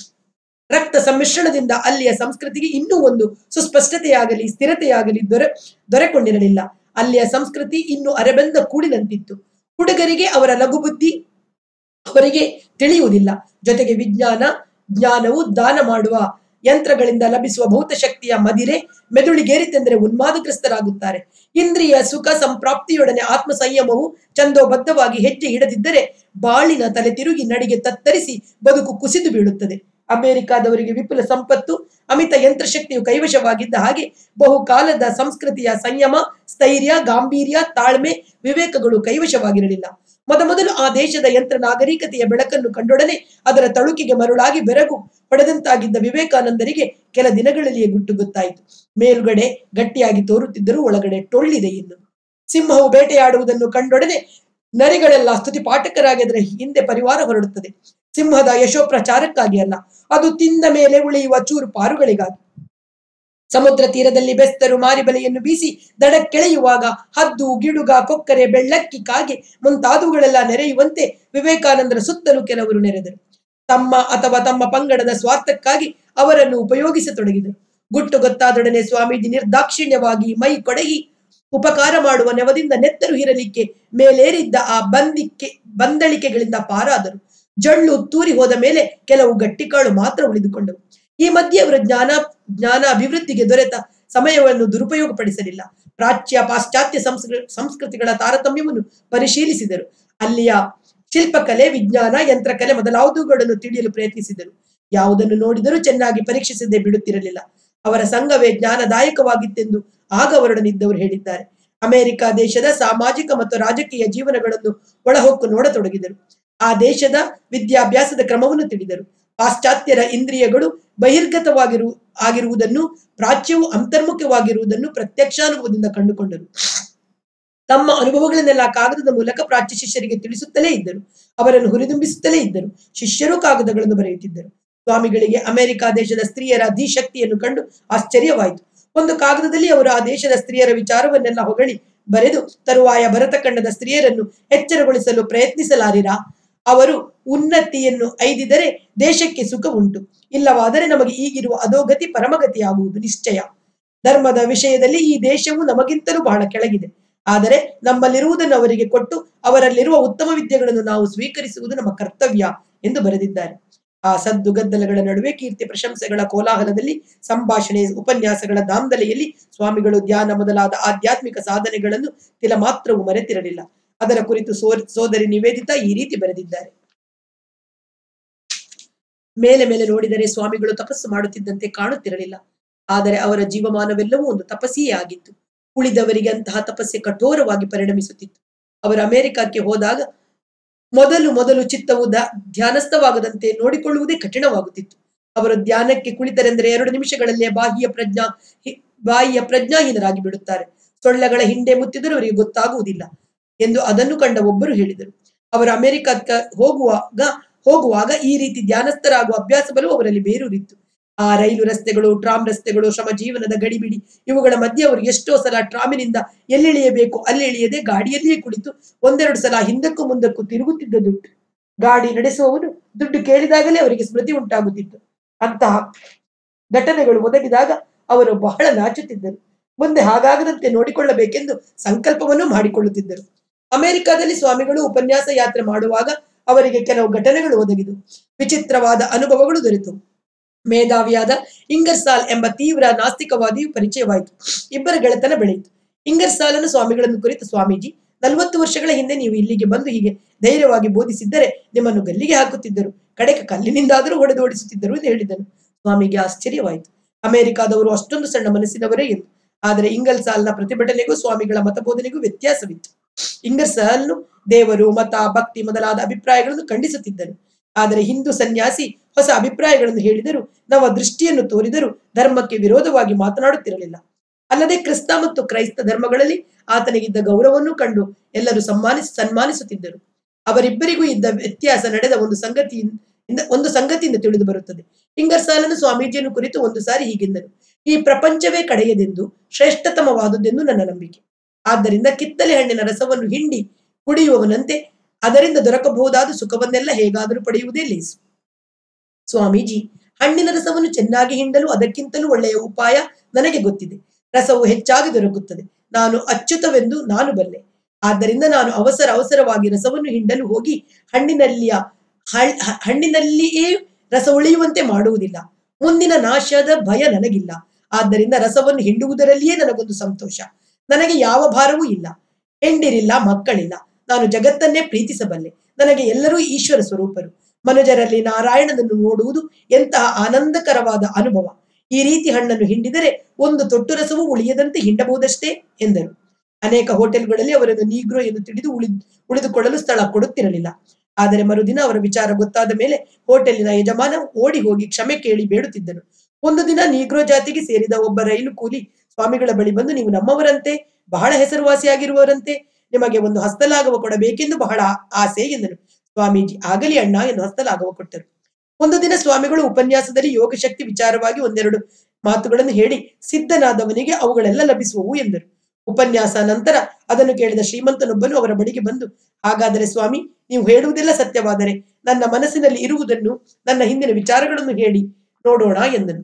ರಕ್ತ ಸಮ್ಮಿಶ್ರಣದಿಂದ ಅಲ್ಲಿಯ ಸಂಸ್ಕೃತಿಗೆ ಇನ್ನೂ ಒಂದು ಸುಸ್ಪಷ್ಟತೆಯಾಗಲಿ ಸ್ಥಿರತೆಯಾಗಲಿ ದೊರೆ ದೊರೆಕೊಂಡಿರಲಿಲ್ಲ ಅಲ್ಲಿಯ ಸಂಸ್ಕೃತಿ ಇನ್ನು ಅರೆಬೆಂದ ಕೂಡಿನಂತಿತ್ತು ಹುಡುಗರಿಗೆ ಅವರ ಲಘುಬುದ್ಧಿ ಅವರಿಗೆ ತಿಳಿಯುವುದಿಲ್ಲ ಜೊತೆಗೆ ವಿಜ್ಞಾನ ಜ್ಞಾನವು ದಾನ ಮಾಡುವ ಯಂತ್ರಗಳಿಂದ ಲಭಿಸುವ ಭೌತಶಕ್ತಿಯ ಮದಿರೆ ಮೆದುಳಿಗೇರಿತೆಂದರೆ ಉನ್ಮಾದಗ್ರಸ್ತರಾಗುತ್ತಾರೆ ಇಂದ್ರಿಯ ಸುಖ ಸಂಪ್ರಾಪ್ತಿಯೊಡನೆ ಆತ್ಮ ಸಂಯಮವು ಚಂದೋಬದ್ಧವಾಗಿ ಹೆಜ್ಜೆ ಇಡದಿದ್ದರೆ ಬಾಳಿನ ತಲೆ ತಿರುಗಿ ನಡಿಗೆ ತತ್ತರಿಸಿ ಬದುಕು ಕುಸಿದು ಬೀಳುತ್ತದೆ ಅಮೆರಿಕಾದವರಿಗೆ ವಿಪುಲ ಸಂಪತ್ತು ಅಮಿತ ಯಂತ್ರಶಕ್ತಿಯು ಕೈವಶವಾಗಿದ್ದ ಹಾಗೆ ಬಹುಕಾಲದ ಸಂಸ್ಕೃತಿಯ ಸಂಯಮ ಸ್ಥೈರ್ಯ ಗಾಂಭೀರ್ಯ ತಾಳ್ಮೆ ವಿವೇಕಗಳು ಕೈವಶವಾಗಿರಲಿಲ್ಲ ಮೊದಮೊದಲು ಆ ದೇಶದ ಯಂತ್ರ ನಾಗರಿಕತೆಯ ಬೆಳಕನ್ನು ಕಂಡೊಡನೆ ಅದರ ತಳುಕಿಗೆ ಮರುಳಾಗಿ ಬೆರಗು ಹೊಡೆದಂತಾಗಿದ್ದ ವಿವೇಕಾನಂದರಿಗೆ ಕೆಲ ದಿನಗಳಲ್ಲಿಯೇ ಗುಟ್ಟು ಗೊತ್ತಾಯಿತು ಮೇಲುಗಡೆ ಗಟ್ಟಿಯಾಗಿ ತೋರುತ್ತಿದ್ದರೂ ಒಳಗಡೆ ಟೊಳ್ಳಿದೆ ಇನ್ನು ಸಿಂಹವು ಬೇಟೆಯಾಡುವುದನ್ನು ಕಂಡೊಡನೆ ನರಿಗಳೆಲ್ಲ ಸ್ತುತಿ ಪಾಠಕರಾಗಿ ಅದರ ಹಿಂದೆ ಪರಿವಾರ ಹೊರಡುತ್ತದೆ ಸಿಂಹದ ಯಶೋಪ್ರಚಾರಕ್ಕಾಗಿ ಅಲ್ಲ ಅದು ತಿಂದ ಮೇಲೆ ಉಳಿಯುವ ಚೂರು ಪಾರುಗಳಿಗಾಗಿ ಸಮುದ್ರ ತೀರದಲ್ಲಿ ಬೆಸ್ತರು ಮಾರಿಬಲೆಯನ್ನು ಬೀಸಿ ದಡಕ್ಕೆಳೆಯುವಾಗ ಹದ್ದು ಗಿಡುಗ ಕೊಕ್ಕರೆ ಬೆಳ್ಳಕ್ಕಿ ಕಾಗೆ ಮುಂತಾದವುಗಳೆಲ್ಲ ನೆರೆಯುವಂತೆ ವಿವೇಕಾನಂದರ ಸುತ್ತಲೂ ಕೆಲವರು ನೆರೆದರು ತಮ್ಮ ಅಥವಾ ತಮ್ಮ ಪಂಗಡದ ಸ್ವಾರ್ಥಕ್ಕಾಗಿ ಅವರನ್ನು ಉಪಯೋಗಿಸತೊಡಗಿದರು ಗುಟ್ಟು ಗೊತ್ತಾದೊಡನೆ ಸ್ವಾಮೀಜಿ ನಿರ್ದಾಕ್ಷಿಣ್ಯವಾಗಿ ಮೈ ಕೊಡಗಿ ಉಪಕಾರ ಮಾಡುವ ನೆವದಿಂದ ನೆತ್ತರು ಇರಲಿಕ್ಕೆ ಮೇಲೇರಿದ್ದ ಆ ಬಂದಿಕ್ಕೆ ಬಂದಳಿಕೆಗಳಿಂದ ಪಾರಾದರು ಜಳ್ಳು ತೂರಿ ಹೋದ ಮೇಲೆ ಕೆಲವು ಗಟ್ಟಿಕಾಳು ಮಾತ್ರ ಉಳಿದುಕೊಂಡವು ಈ ಮಧ್ಯೆ ಅವರ ಜ್ಞಾನ ಜ್ಞಾನ ಅಭಿವೃದ್ಧಿಗೆ ದೊರೆತ ಸಮಯವನ್ನು ದುರುಪಯೋಗಪಡಿಸಲಿಲ್ಲ ಪ್ರಾಚ್ಯ ಪಾಶ್ಚಾತ್ಯ ಸಂಸ್ಕೃ ಸಂಸ್ಕೃತಿಗಳ ತಾರತಮ್ಯವನ್ನು ಪರಿಶೀಲಿಸಿದರು ಅಲ್ಲಿಯ ಶಿಲ್ಪಕಲೆ ವಿಜ್ಞಾನ ಯಂತ್ರಕಲೆ ಮೊದಲಾವುದುಗಳನ್ನು ತಿಳಿಯಲು ಪ್ರಯತ್ನಿಸಿದರು ಯಾವುದನ್ನು ನೋಡಿದರೂ ಚೆನ್ನಾಗಿ ಪರೀಕ್ಷಿಸದೆ ಬಿಡುತ್ತಿರಲಿಲ್ಲ ಅವರ ಸಂಘವೇ ಜ್ಞಾನದಾಯಕವಾಗಿತ್ತೆಂದು ಆಗ ಅವರೊಡನಿದ್ದವರು ಹೇಳಿದ್ದಾರೆ ಅಮೆರಿಕ ದೇಶದ ಸಾಮಾಜಿಕ ಮತ್ತು ರಾಜಕೀಯ ಜೀವನಗಳನ್ನು ಒಳಹೊಕ್ಕು ನೋಡತೊಡಗಿದರು ಆ ದೇಶದ ವಿದ್ಯಾಭ್ಯಾಸದ ಕ್ರಮವನ್ನು ತಿಳಿದರು ಪಾಶ್ಚಾತ್ಯರ ಇಂದ್ರಿಯಗಳು ಬಹಿರ್ಗತವಾಗಿರು ಆಗಿರುವುದನ್ನು ಪ್ರಾಚ್ಯವು ಅಂತರ್ಮುಖವಾಗಿರುವುದನ್ನು ಪ್ರತ್ಯಕ್ಷಾನುಭವದಿಂದ ಕಂಡುಕೊಂಡರು ತಮ್ಮ ಅನುಭವಗಳನ್ನೆಲ್ಲ ಕಾಗದದ ಮೂಲಕ ಪ್ರಾಚ್ಯ ಶಿಷ್ಯರಿಗೆ ತಿಳಿಸುತ್ತಲೇ ಇದ್ದರು ಅವರನ್ನು ಹುರಿದುಂಬಿಸುತ್ತಲೇ ಇದ್ದರು ಶಿಷ್ಯರು ಕಾಗದಗಳನ್ನು ಬರೆಯುತ್ತಿದ್ದರು ಸ್ವಾಮಿಗಳಿಗೆ ಅಮೆರಿಕ ದೇಶದ ಸ್ತ್ರೀಯರ ಧೀಶಕ್ತಿಯನ್ನು ಕಂಡು ಆಶ್ಚರ್ಯವಾಯಿತು ಒಂದು ಕಾಗದದಲ್ಲಿ ಅವರು ಆ ದೇಶದ ಸ್ತ್ರೀಯರ ವಿಚಾರವನ್ನೆಲ್ಲ ಹೊಗಳಿ ಬರೆದು ತರುವಾಯ ಭರತ ಖಂಡದ ಸ್ತ್ರೀಯರನ್ನು ಎಚ್ಚರಗೊಳಿಸಲು ಪ್ರಯತ್ನಿಸಲಾರಿರಾ ಅವರು ಉನ್ನತಿಯನ್ನು ಐದಿದರೆ ದೇಶಕ್ಕೆ ಸುಖ ಉಂಟು ಇಲ್ಲವಾದರೆ ನಮಗೆ ಈಗಿರುವ ಅಧೋಗತಿ ಪರಮಗತಿಯಾಗುವುದು ನಿಶ್ಚಯ ಧರ್ಮದ ವಿಷಯದಲ್ಲಿ ಈ ದೇಶವು ನಮಗಿಂತಲೂ ಬಹಳ ಕೆಳಗಿದೆ ಆದರೆ ನಮ್ಮಲ್ಲಿರುವುದನ್ನು ಅವರಿಗೆ ಕೊಟ್ಟು ಅವರಲ್ಲಿರುವ ಉತ್ತಮ ವಿದ್ಯೆಗಳನ್ನು ನಾವು ಸ್ವೀಕರಿಸುವುದು ನಮ್ಮ ಕರ್ತವ್ಯ ಎಂದು ಬರೆದಿದ್ದಾರೆ ಆ ಸದ್ದು ಗದ್ದಲಗಳ ನಡುವೆ ಕೀರ್ತಿ ಪ್ರಶಂಸೆಗಳ ಕೋಲಾಹಲದಲ್ಲಿ ಸಂಭಾಷಣೆ ಉಪನ್ಯಾಸಗಳ ದಾಂಧಲೆಯಲ್ಲಿ ಸ್ವಾಮಿಗಳು ಧ್ಯಾನ ಮೊದಲಾದ ಆಧ್ಯಾತ್ಮಿಕ ಸಾಧನೆಗಳನ್ನು ತಿಲ ಮಾತ್ರವೂ ಮರೆತಿರಲಿಲ್ಲ ಅದರ ಕುರಿತು ಸೋ- ಸೋದರಿ ನಿವೇದಿತಾ ಈ ರೀತಿ ಬರೆದಿದ್ದಾರೆ ಮೇಲೆ ಮೇಲೆ ನೋಡಿದರೆ ಸ್ವಾಮಿಗಳು ತಪಸ್ಸು ಮಾಡುತ್ತಿದ್ದಂತೆ ಕಾಣುತ್ತಿರಲಿಲ್ಲ ಆದರೆ ಅವರ ಜೀವಮಾನವೆಲ್ಲವೂ ಒಂದು ತಪಸ್ಸಿಯೇ ಆಗಿತ್ತು ಉಳಿದವರಿಗೆ ಅಂತಹ ತಪಸ್ಸೆ ಕಠೋರವಾಗಿ ಪರಿಣಮಿಸುತ್ತಿತ್ತು ಅವರು ಅಮೆರಿಕಕ್ಕೆ ಹೋದಾಗ ಮೊದಲು ಮೊದಲು ಚಿತ್ತವು ದ- ಧ್ಯಾನಸ್ಥವಾಗದಂತೆ ನೋಡಿಕೊಳ್ಳುವುದೇ ಕಠಿಣವಾಗುತ್ತಿತ್ತು ಅವರು ಧ್ಯಾನಕ್ಕೆ ಕುಳಿತರೆಂದರೆ ಎರಡು ನಿಮಿಷಗಳಲ್ಲೇ ಬಾಹ್ಯ ಪ್ರಜ್ಞಾ ಹಿ- ಬಾಹ್ಯ ಪ್ರಜ್ಞಾಹೀನರಾಗಿ ಬಿಡುತ್ತಾರೆ ಸೊಳ್ಳೆಗಳ ಹಿಂಡೆ ಮುತ್ತಿದರೂ ಅವರಿಗೆ ಗೊತ್ತಾಗುವುದಿಲ್ಲ ಎಂದು ಅದನ್ನು ಕಂಡ ಒಬ್ಬರು ಹೇಳಿದರು ಅವರು ಅಮೆರಿಕಕ್ಕೆ ಹೋಗುವಾಗ ಹೋಗುವಾಗ ಈ ರೀತಿ ಧ್ಯಾನಸ್ಥರಾಗುವ ಅಭ್ಯಾಸ ಬಲು ಅವರಲ್ಲಿ ಬೇರೂರಿತ್ತು ಆ ರೈಲು ರಸ್ತೆಗಳು ಟ್ರಾಮ್ ರಸ್ತೆಗಳು ಶ್ರಮ ಜೀವನದ ಗಡಿಬಿಡಿ ಇವುಗಳ ಮಧ್ಯೆ ಅವರು ಎಷ್ಟೋ ಸಲ ಟ್ರಾಮಿನಿಂದ ಎಲ್ಲಿಳಿಯಬೇಕು ಅಲ್ಲಿ ಇಳಿಯದೆ ಗಾಡಿಯಲ್ಲಿಯೇ ಕುಳಿತು ಒಂದೆರಡು ಸಲ ಹಿಂದಕ್ಕೂ ಮುಂದಕ್ಕೂ ತಿರುಗುತ್ತಿದ್ದ ದುಡ್ಡು ಗಾಡಿ ನಡೆಸುವವನು ದುಡ್ಡು ಕೇಳಿದಾಗಲೇ ಅವರಿಗೆ ಸ್ಮೃತಿ ಉಂಟಾಗುತ್ತಿತ್ತು ಅಂತಹ ಘಟನೆಗಳು ಒದಗಿದಾಗ ಅವರು ಬಹಳ ನಾಚುತ್ತಿದ್ದರು ಮುಂದೆ ಹಾಗಾಗದಂತೆ ನೋಡಿಕೊಳ್ಳಬೇಕೆಂದು ಸಂಕಲ್ಪವನ್ನು ಮಾಡಿಕೊಳ್ಳುತ್ತಿದ್ದರು ಅಮೆರಿಕದಲ್ಲಿ ಸ್ವಾಮಿಗಳು ಉಪನ್ಯಾಸ ಯಾತ್ರೆ ಮಾಡುವಾಗ ಅವರಿಗೆ ಕೆಲವು ಘಟನೆಗಳು ಒದಗಿದು ವಿಚಿತ್ರವಾದ ಅನುಭವಗಳು ದೊರೆತು ಮೇಧಾವಿಯಾದ ಇಂಗರ್ಸಾಲ್ ಎಂಬ ತೀವ್ರ ನಾಸ್ತಿಕವಾದಿಯು ಪರಿಚಯವಾಯಿತು ಇಬ್ಬರ ಗೆಳೆತನ ಬೆಳೆಯಿತು ಇಂಗರ್ಸಾಲನು ಸ್ವಾಮಿಗಳನ್ನು ಕುರಿತು ಸ್ವಾಮೀಜಿ ನಲವತ್ತು ವರ್ಷಗಳ ಹಿಂದೆ ನೀವು ಇಲ್ಲಿಗೆ ಬಂದು ಹೀಗೆ ಧೈರ್ಯವಾಗಿ ಬೋಧಿಸಿದ್ದರೆ ನಿಮ್ಮನ್ನು ಗಲ್ಲಿಗೆ ಹಾಕುತ್ತಿದ್ದರು ಕಡೆಗೆ ಕಲ್ಲಿನಿಂದಾದರೂ ಹೊಡೆದು ಓಡಿಸುತ್ತಿದ್ದರು ಎಂದು ಹೇಳಿದನು ಸ್ವಾಮಿಗೆ ಆಶ್ಚರ್ಯವಾಯಿತು ಅಮೆರಿಕಾದವರು ಅಷ್ಟೊಂದು ಸಣ್ಣ ಮನಸ್ಸಿನವರೇ ಎಂದು ಆದರೆ ಇಂಗಲ್ಸಾಲ್ನ ಪ್ರತಿಭಟನೆಗೂ ಸ್ವಾಮಿಗಳ ಮತಬೋಧನೆಗೂ ವ್ಯತ್ಯಾಸವಿತ್ತು ಇಂಗರ್ಸಾಲ್ನು ದೇವರು ಮತ ಭಕ್ತಿ ಮೊದಲಾದ ಅಭಿಪ್ರಾಯಗಳನ್ನು ಖಂಡಿಸುತ್ತಿದ್ದನು ಆದರೆ ಹಿಂದೂ ಸನ್ಯಾಸಿ ಹೊಸ ಅಭಿಪ್ರಾಯಗಳನ್ನು ಹೇಳಿದರು ನವ ದೃಷ್ಟಿಯನ್ನು ತೋರಿದರು ಧರ್ಮಕ್ಕೆ ವಿರೋಧವಾಗಿ ಮಾತನಾಡುತ್ತಿರಲಿಲ್ಲ ಅಲ್ಲದೆ ಕ್ರಿಸ್ತ ಮತ್ತು ಕ್ರೈಸ್ತ ಧರ್ಮಗಳಲ್ಲಿ ಆತನಿಗಿದ್ದ ಗೌರವವನ್ನು ಕಂಡು ಎಲ್ಲರೂ ಸನ್ಮಾನಿಸಿ ಸನ್ಮಾನಿಸುತ್ತಿದ್ದರು ಅವರಿಬ್ಬರಿಗೂ ಇದ್ದ ವ್ಯತ್ಯಾಸ ನಡೆದ ಒಂದು ಸಂಗತಿಯಿಂದ ಒಂದು ಸಂಗತಿಯಿಂದ ತಿಳಿದು ಬರುತ್ತದೆ ಇಂಗರ್ಸಾಲನು ಸ್ವಾಮೀಜಿಯನ್ನು ಕುರಿತು ಒಂದು ಸಾರಿ ಹೀಗೆಂದನು ಈ ಪ್ರಪಂಚವೇ ಕಡೆಯದೆಂದು ಶ್ರೇಷ್ಠತಮವಾದುದೆಂದು ನನ್ನ ನಂಬಿಕೆ ಆದ್ದರಿಂದ ಕಿತ್ತಲೆ ಹಣ್ಣಿನ ರಸವನ್ನು ಹಿಂಡಿ ಕುಡಿಯುವವನಂತೆ ಅದರಿಂದ ದೊರಕಬಹುದಾದ ಸುಖವನ್ನೆಲ್ಲ ಹೇಗಾದರೂ ಪಡೆಯುವುದೇ ಲೇಸು ಸ್ವಾಮೀಜಿ ಹಣ್ಣಿನ ರಸವನ್ನು ಚೆನ್ನಾಗಿ ಹಿಂಡಲು ಅದಕ್ಕಿಂತಲೂ ಒಳ್ಳೆಯ ಉಪಾಯ ನನಗೆ ಗೊತ್ತಿದೆ ರಸವು ಹೆಚ್ಚಾಗಿ ದೊರಕುತ್ತದೆ ನಾನು ಅಚ್ಯುತವೆಂದು ನಾನು ಬಲ್ಲೆ ಆದ್ದರಿಂದ ನಾನು ಅವಸರ ಅವಸರವಾಗಿ ರಸವನ್ನು ಹಿಂಡಲು ಹೋಗಿ ಹಣ್ಣಿನಲ್ಲಿಯ ಹಳ್- ಹ- ಹಣ್ಣಿನಲ್ಲಿಯೇ ರಸ ಉಳಿಯುವಂತೆ ಮಾಡುವುದಿಲ್ಲ ಮುಂದಿನ ನಾಶದ ಭಯ ನನಗಿಲ್ಲ ಆದ್ದರಿಂದ ರಸವನ್ನು ಹಿಂಡುವುದರಲ್ಲಿಯೇ ನನಗೊಂದು ಸಂತೋಷ ನನಗೆ ಯಾವ ಭಾರವೂ ಇಲ್ಲ ಹೆಂಡಿರಿಲ್ಲ ಮಕ್ಕಳಿಲ್ಲ ನಾನು ಜಗತ್ತನ್ನೇ ಪ್ರೀತಿಸಬಲ್ಲೆ ನನಗೆ ಎಲ್ಲರೂ ಈಶ್ವರ ಸ್ವರೂಪರು ಮನುಜರಲ್ಲಿ ನಾರಾಯಣನನ್ನು ನೋಡುವುದು ಎಂತಹ ಆನಂದಕರವಾದ ಅನುಭವ ಈ ರೀತಿ ಹಣ್ಣನ್ನು ಹಿಂಡಿದರೆ ಒಂದು ತೊಟ್ಟು ರಸವೂ ಉಳಿಯದಂತೆ ಹಿಂಡಬಹುದಷ್ಟೇ ಎಂದರು ಅನೇಕ ಹೋಟೆಲ್ಗಳಲ್ಲಿ ಅವರನ್ನು ನೀಗ್ರೋ ಎಂದು ತಿಳಿದು ಉಳಿದು ಉಳಿದುಕೊಳ್ಳಲು ಸ್ಥಳ ಕೊಡುತ್ತಿರಲಿಲ್ಲ ಆದರೆ ಮರುದಿನ ಅವರ ವಿಚಾರ ಗೊತ್ತಾದ ಮೇಲೆ ಹೋಟೆಲಿನ ಯಜಮಾನ ಓಡಿ ಹೋಗಿ ಕ್ಷಮೆ ಕೇಳಿ ಬೇಡುತ್ತಿದ್ದನು ಒಂದು ದಿನ ನೀಗ್ರೋ ಜಾತಿಗೆ ಸೇರಿದ ಒಬ್ಬ ರೈಲು ಕೂಲಿ ಸ್ವಾಮಿಗಳ ಬಳಿ ಬಂದು ನೀವು ನಮ್ಮವರಂತೆ ಬಹಳ ಹೆಸರುವಾಸಿಯಾಗಿರುವವರಂತೆ ನಿಮಗೆ ಒಂದು ಹಸ್ತಲಾಘವ ಕೊಡಬೇಕೆಂದು ಬಹಳ ಆಸೆ ಎಂದನು ಸ್ವಾಮೀಜಿ ಆಗಲಿ ಅಣ್ಣ ಎಂದು ಹಸ್ತಲಾಘವ ಕೊಟ್ಟರು ಒಂದು ದಿನ ಸ್ವಾಮಿಗಳು ಉಪನ್ಯಾಸದಲ್ಲಿ ಯೋಗ ಶಕ್ತಿ ವಿಚಾರವಾಗಿ ಒಂದೆರಡು ಮಾತುಗಳನ್ನು ಹೇಳಿ ಸಿದ್ಧನಾದವನಿಗೆ ಅವುಗಳೆಲ್ಲ ಲಭಿಸುವವು ಎಂದರು ಉಪನ್ಯಾಸ ನಂತರ ಅದನ್ನು ಕೇಳಿದ ಶ್ರೀಮಂತನೊಬ್ಬನು ಅವರ ಬಳಿಗೆ ಬಂದು ಹಾಗಾದರೆ ಸ್ವಾಮಿ ನೀವು ಹೇಳುವುದೆಲ್ಲ ಸತ್ಯವಾದರೆ ನನ್ನ ಮನಸ್ಸಿನಲ್ಲಿ ಇರುವುದನ್ನು ನನ್ನ ಹಿಂದಿನ ವಿಚಾರಗಳನ್ನು ಹೇಳಿ ನೋಡೋಣ ಎಂದನು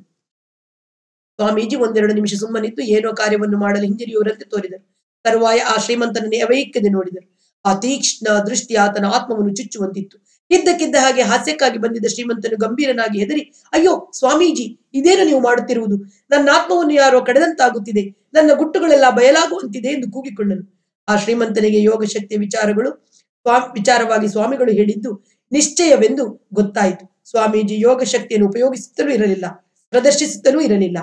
ಸ್ವಾಮೀಜಿ ಒಂದೆರಡು ನಿಮಿಷ ಸುಮ್ಮನಿದ್ದು ಏನೋ ಕಾರ್ಯವನ್ನು ಮಾಡಲು ಹಿಂಜರಿಯುವರಂತೆ ತೋರಿದರು ತರುವಾಯ ಆ ಶ್ರೀಮಂತನನ್ನು ಅವೈಕ್ಯದೆ ನೋಡಿದರು ಆ ತೀಕ್ಷ್ಣ ದೃಷ್ಟಿ ಆತನ ಆತ್ಮವನ್ನು ಚುಚ್ಚುವಂತಿತ್ತು ಇದ್ದಕ್ಕಿದ್ದ ಹಾಗೆ ಹಾಸ್ಯಕ್ಕಾಗಿ ಬಂದಿದ್ದ ಶ್ರೀಮಂತನು ಗಂಭೀರನಾಗಿ ಹೆದರಿ ಅಯ್ಯೋ ಸ್ವಾಮೀಜಿ ಇದೇನು ನೀವು ಮಾಡುತ್ತಿರುವುದು ನನ್ನ ಆತ್ಮವನ್ನು ಯಾರೋ ಕಡೆದಂತಾಗುತ್ತಿದೆ ನನ್ನ ಗುಟ್ಟುಗಳೆಲ್ಲ ಬಯಲಾಗುವಂತಿದೆ ಎಂದು ಕೂಗಿಕೊಂಡನು ಆ ಶ್ರೀಮಂತನಿಗೆ ಯೋಗ ಶಕ್ತಿಯ ವಿಚಾರಗಳು ಸ್ವಾ ವಿಚಾರವಾಗಿ ಸ್ವಾಮಿಗಳು ಹೇಳಿದ್ದು ನಿಶ್ಚಯವೆಂದು ಗೊತ್ತಾಯಿತು ಸ್ವಾಮೀಜಿ ಯೋಗ ಶಕ್ತಿಯನ್ನು ಉಪಯೋಗಿಸುತ್ತಲೂ ಇರಲಿಲ್ಲ ಪ್ರದರ್ಶಿಸುತ್ತಲೂ ಇರಲಿಲ್ಲ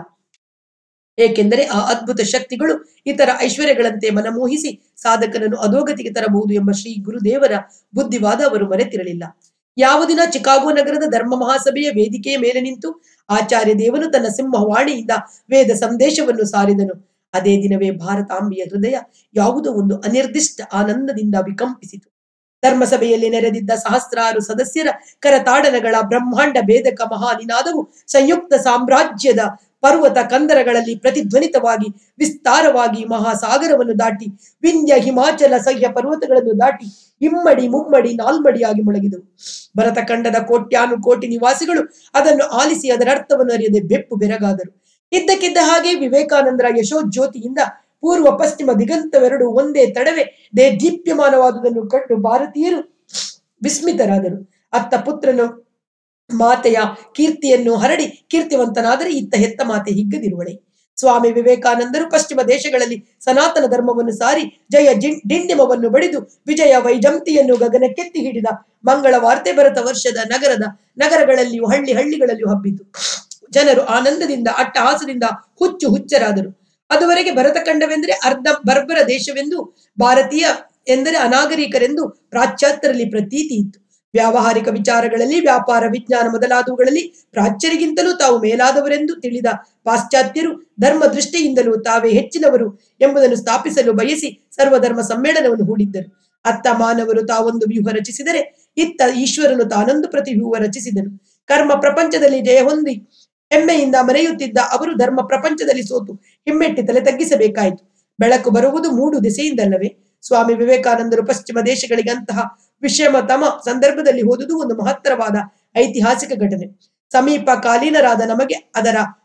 ಏಕೆಂದರೆ ಆ ಅದ್ಭುತ ಶಕ್ತಿಗಳು ಇತರ ಐಶ್ವರ್ಯಗಳಂತೆ ಮನಮೋಹಿಸಿ ಸಾಧಕನನ್ನು ಅಧೋಗತಿಗೆ ತರಬಹುದು ಎಂಬ ಶ್ರೀ ಗುರುದೇವರ ಬುದ್ಧಿವಾದ ಅವರು ಮರೆತಿರಲಿಲ್ಲ ಯಾವ ದಿನ ಚಿಕಾಗೋ ನಗರದ ಧರ್ಮ ಮಹಾಸಭೆಯ ವೇದಿಕೆಯ ಮೇಲೆ ನಿಂತು ಆಚಾರ್ಯ ದೇವನು ತನ್ನ ಸಿಂಹವಾಣಿಯಿಂದ ವೇದ ಸಂದೇಶವನ್ನು ಸಾರಿದನು ಅದೇ ದಿನವೇ ಭಾರತಾಂಬಿಯ ಹೃದಯ ಯಾವುದೋ ಒಂದು ಅನಿರ್ದಿಷ್ಟ ಆನಂದದಿಂದ ವಿಕಂಪಿಸಿತು ಧರ್ಮಸಭೆಯಲ್ಲಿ ನೆರೆದಿದ್ದ ಸಹಸ್ರಾರು ಸದಸ್ಯರ ಕರತಾಡನಗಳ ಬ್ರಹ್ಮಾಂಡ ಭೇದಕ ಮಹಾನಿನಾದವು ಸಂಯುಕ್ತ ಸಾಮ್ರಾಜ್ಯದ ಪರ್ವತ ಕಂದರಗಳಲ್ಲಿ ಪ್ರತಿಧ್ವನಿತವಾಗಿ ವಿಸ್ತಾರವಾಗಿ ಮಹಾಸಾಗರವನ್ನು ದಾಟಿ ವಿಂಧ್ಯ ಹಿಮಾಚಲ ಸಹ್ಯ ಪರ್ವತಗಳನ್ನು ದಾಟಿ ಇಮ್ಮಡಿ ಮುಮ್ಮಡಿ ನಾಲ್ಮಡಿಯಾಗಿ ಮೊಳಗಿದವು ಭರತ ಖಂಡದ ಕೋಟ್ಯಾನು ಕೋಟಿ ನಿವಾಸಿಗಳು ಅದನ್ನು ಆಲಿಸಿ ಅದರ ಅರ್ಥವನ್ನು ಅರಿಯದೆ ಬೆಪ್ಪು ಬೆರಗಾದರು ಇದ್ದಕ್ಕಿದ್ದ ಹಾಗೆ ವಿವೇಕಾನಂದರ ಯಶೋಜ್ಯೋತಿಯಿಂದ ಪೂರ್ವ ಪಶ್ಚಿಮ ದಿಗಂತವೆರಡು ಒಂದೇ ತಡವೆ ದೇ ದೀಪ್ಯಮಾನವಾದುದನ್ನು ಕಂಡು ಭಾರತೀಯರು ವಿಸ್ಮಿತರಾದರು ಅತ್ತ ಪುತ್ರನು ಮಾತೆಯ ಕೀರ್ತಿಯನ್ನು ಹರಡಿ ಕೀರ್ತಿವಂತನಾದರೆ ಇತ್ತ ಹೆತ್ತ ಮಾತೆ ಹಿಗ್ಗದಿರುವಳೆ ಸ್ವಾಮಿ ವಿವೇಕಾನಂದರು ಪಶ್ಚಿಮ ದೇಶಗಳಲ್ಲಿ ಸನಾತನ ಧರ್ಮವನ್ನು ಸಾರಿ ಜಯ ಜಿಂ- ಡಿಂಡಿಮವನ್ನು ಬಡಿದು ವಿಜಯ ವೈಜಂತಿಯನ್ನು ಗಗನಕ್ಕೆತ್ತಿ ಹಿಡಿದ ಮಂಗಳ ವಾರ್ತೆ ಭರತ ವರ್ಷದ ನಗರದ ನಗರಗಳಲ್ಲಿಯೂ ಹಳ್ಳಿ ಹಳ್ಳಿಗಳಲ್ಲಿಯೂ ಹಬ್ಬಿತು ಜನರು ಆನಂದದಿಂದ ಅಟ್ಟಹಾಸದಿಂದ ಹುಚ್ಚು ಹುಚ್ಚರಾದರು ಅದುವರೆಗೆ ಭರತ ಖಂಡವೆಂದರೆ ಅರ್ಧ ಬರ್ಬರ ದೇಶವೆಂದು ಭಾರತೀಯ ಎಂದರೆ ಅನಾಗರಿಕರೆಂದು ಪಾಶ್ಚಾತ್ಯರಲ್ಲಿ ಪ್ರತೀತಿ ಇತ್ತು ವ್ಯಾವಹಾರಿಕ ವಿಚಾರಗಳಲ್ಲಿ ವ್ಯಾಪಾರ ವಿಜ್ಞಾನ ಮೊದಲಾದವುಗಳಲ್ಲಿ ಪ್ರಾಚ್ಯರಿಗಿಂತಲೂ ತಾವು ಮೇಲಾದವರೆಂದು ತಿಳಿದ ಪಾಶ್ಚಾತ್ಯರು ಧರ್ಮ ದೃಷ್ಟಿಯಿಂದಲೂ ತಾವೇ ಹೆಚ್ಚಿನವರು ಎಂಬುದನ್ನು ಸ್ಥಾಪಿಸಲು ಬಯಸಿ ಸರ್ವಧರ್ಮ ಸಮ್ಮೇಳನವನ್ನು ಹೂಡಿದ್ದರು ಅತ್ತ ಮಾನವರು ತಾವೊಂದು ವ್ಯೂಹ ರಚಿಸಿದರೆ ಇತ್ತ ಈಶ್ವರನು ತಾನೊಂದು ಪ್ರತಿವ್ಯೂಹ ರಚಿಸಿದನು ಕರ್ಮ ಪ್ರಪಂಚದಲ್ಲಿ ಜಯ ಹೊಂದಿ ಹೆಮ್ಮೆಯಿಂದ ಮರೆಯುತ್ತಿದ್ದ ಅವರು ಧರ್ಮ ಪ್ರಪಂಚದಲ್ಲಿ ಸೋತು ಹಿಮ್ಮೆಟ್ಟಿ ತಲೆ ತಗ್ಗಿಸಬೇಕಾಯಿತು ಬೆಳಕು ಬರುವುದು ಮೂಡು ದಿಸೆಯಿಂದಲ್ಲವೇ ಸ್ವಾಮಿ ವಿವೇಕಾನಂದರು ಪಶ್ಚಿಮ ದೇಶಗಳಿಗೆ ಅಂತಹ ವಿಷಮ ತಮ ಸಂದರ್ಭದಲ್ಲಿ ಹೋದುದು ಒಂದು ಮಹತ್ತರವಾದ ಐತಿಹಾಸಿಕ ಘಟನೆ ಸಮೀಪ ಕಾಲೀನರಾದ ನಮಗೆ ಅದರ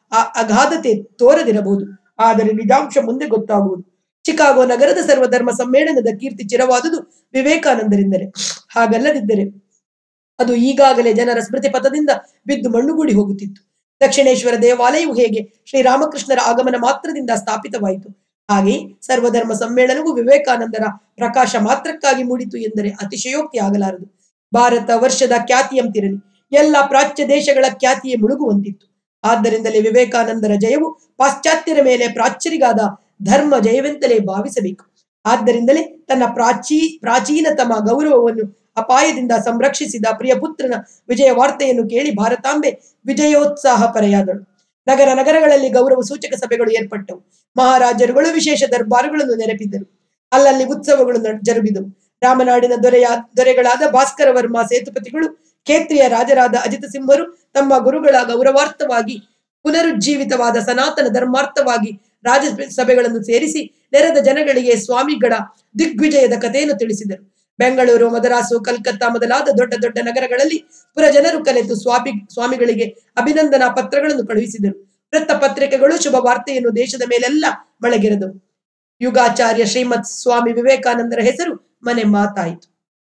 ಆ ಅಗಾಧತೆ ತೋರದಿರಬಹುದು ಆದರೆ ನಿಜಾಂಶ ಮುಂದೆ ಗೊತ್ತಾಗುವುದು ಚಿಕಾಗೋ ನಗರದ ಸರ್ವಧರ್ಮ ಸಮ್ಮೇಳನದ ಕೀರ್ತಿ ಚಿರವಾದುದು ವಿವೇಕಾನಂದರಿಂದಲೇ ಹಾಗಲ್ಲದಿದ್ದರೆ ಅದು ಈಗಾಗಲೇ ಜನರ ಸ್ಮೃತಿ ಪಥದಿಂದ ಬಿದ್ದು ಮಣ್ಣುಗೂಡಿ ಹೋಗುತ್ತಿತ್ತು ದಕ್ಷಿಣೇಶ್ವರ ದೇವಾಲಯವು ಹೇಗೆ ಶ್ರೀರಾಮಕೃಷ್ಣರ ಆಗಮನ ಮಾತ್ರದಿಂದ ಸ್ಥಾಪಿತವಾಯಿತು ಹಾಗೆ ಸರ್ವಧರ್ಮ ಸಮ್ಮೇಳನವು ವಿವೇಕಾನಂದರ ಪ್ರಕಾಶ ಮಾತ್ರಕ್ಕಾಗಿ ಮೂಡಿತು ಎಂದರೆ ಅತಿಶಯೋಕ್ತಿ ಆಗಲಾರದು ಭಾರತ ವರ್ಷದ ಖ್ಯಾತಿಯಂತಿರಲಿ ಎಲ್ಲ ಪ್ರಾಚ್ಯ ದೇಶಗಳ ಖ್ಯಾತಿಯೇ ಮುಳುಗುವಂತಿತ್ತು ಆದ್ದರಿಂದಲೇ ವಿವೇಕಾನಂದರ ಜಯವು ಪಾಶ್ಚಾತ್ಯರ ಮೇಲೆ ಪ್ರಾಚ್ಯರಿಗಾದ ಧರ್ಮ ಜಯವೆಂತಲೇ ಭಾವಿಸಬೇಕು ಆದ್ದರಿಂದಲೇ ತನ್ನ ಪ್ರಾಚೀ ಪ್ರಾಚೀನತಮ ಗೌರವವನ್ನು ಅಪಾಯದಿಂದ ಸಂರಕ್ಷಿಸಿದ ಪ್ರಿಯ ಪುತ್ರನ ವಿಜಯ ವಾರ್ತೆಯನ್ನು ಕೇಳಿ ಭಾರತಾಂಬೆ ವಿಜಯೋತ್ಸಾಹ ಪರೆಯಾದಳು ನಗರ ನಗರಗಳಲ್ಲಿ ಗೌರವ ಸೂಚಕ ಸಭೆಗಳು ಏರ್ಪಟ್ಟವು ಮಹಾರಾಜರುಗಳು ವಿಶೇಷ ದರ್ಬಾರುಗಳನ್ನು ನೆರಪಿದ್ದರು ಅಲ್ಲಲ್ಲಿ ಉತ್ಸವಗಳು ನಡ್- ಜರುಗಿದವು ರಾಮನಾಡಿನ ದೊರೆಯ ದೊರೆಗಳಾದ ಭಾಸ್ಕರ ವರ್ಮ ಸೇತುಪತಿಗಳು ಖೇತ್ರಿಯ ರಾಜರಾದ ಅಜಿತ ಸಿಂಹರು ತಮ್ಮ ಗುರುಗಳ ಗೌರವಾರ್ಥವಾಗಿ ಪುನರುಜ್ಜೀವಿತವಾದ ಸನಾತನ ಧರ್ಮಾರ್ಥವಾಗಿ ರಾಜ ಸಭೆಗಳನ್ನು ಸೇರಿಸಿ ನೆರೆದ ಜನಗಳಿಗೆ ಸ್ವಾಮಿಗಳ ದಿಗ್ವಿಜಯದ ಕಥೆಯನ್ನು ತಿಳಿಸಿದರು ಬೆಂಗಳೂರು ಮದರಾಸು ಕಲ್ಕತ್ತಾ ಮೊದಲಾದ ದೊಡ್ಡ ದೊಡ್ಡ ನಗರಗಳಲ್ಲಿ ಪುರ ಜನರು ಕಲೆತು ಸ್ವಾಮಿ ಸ್ವಾಮಿಗಳಿಗೆ ಅಭಿನಂದನಾ ಪತ್ರಗಳನ್ನು ಕಳುಹಿಸಿದರು ವೃತ್ತ ಪತ್ರಿಕೆಗಳು ಶುಭ ವಾರ್ತೆಯನ್ನು ದೇಶದ ಮೇಲೆಲ್ಲ ಮಳೆಗೆರೆದವು ಯುಗಾಚಾರ್ಯ ಶ್ರೀಮತ್ ಸ್ವಾಮಿ ವಿವೇಕಾನಂದರ ಹೆಸರು ಮನೆ ಮಾತಾಯಿತು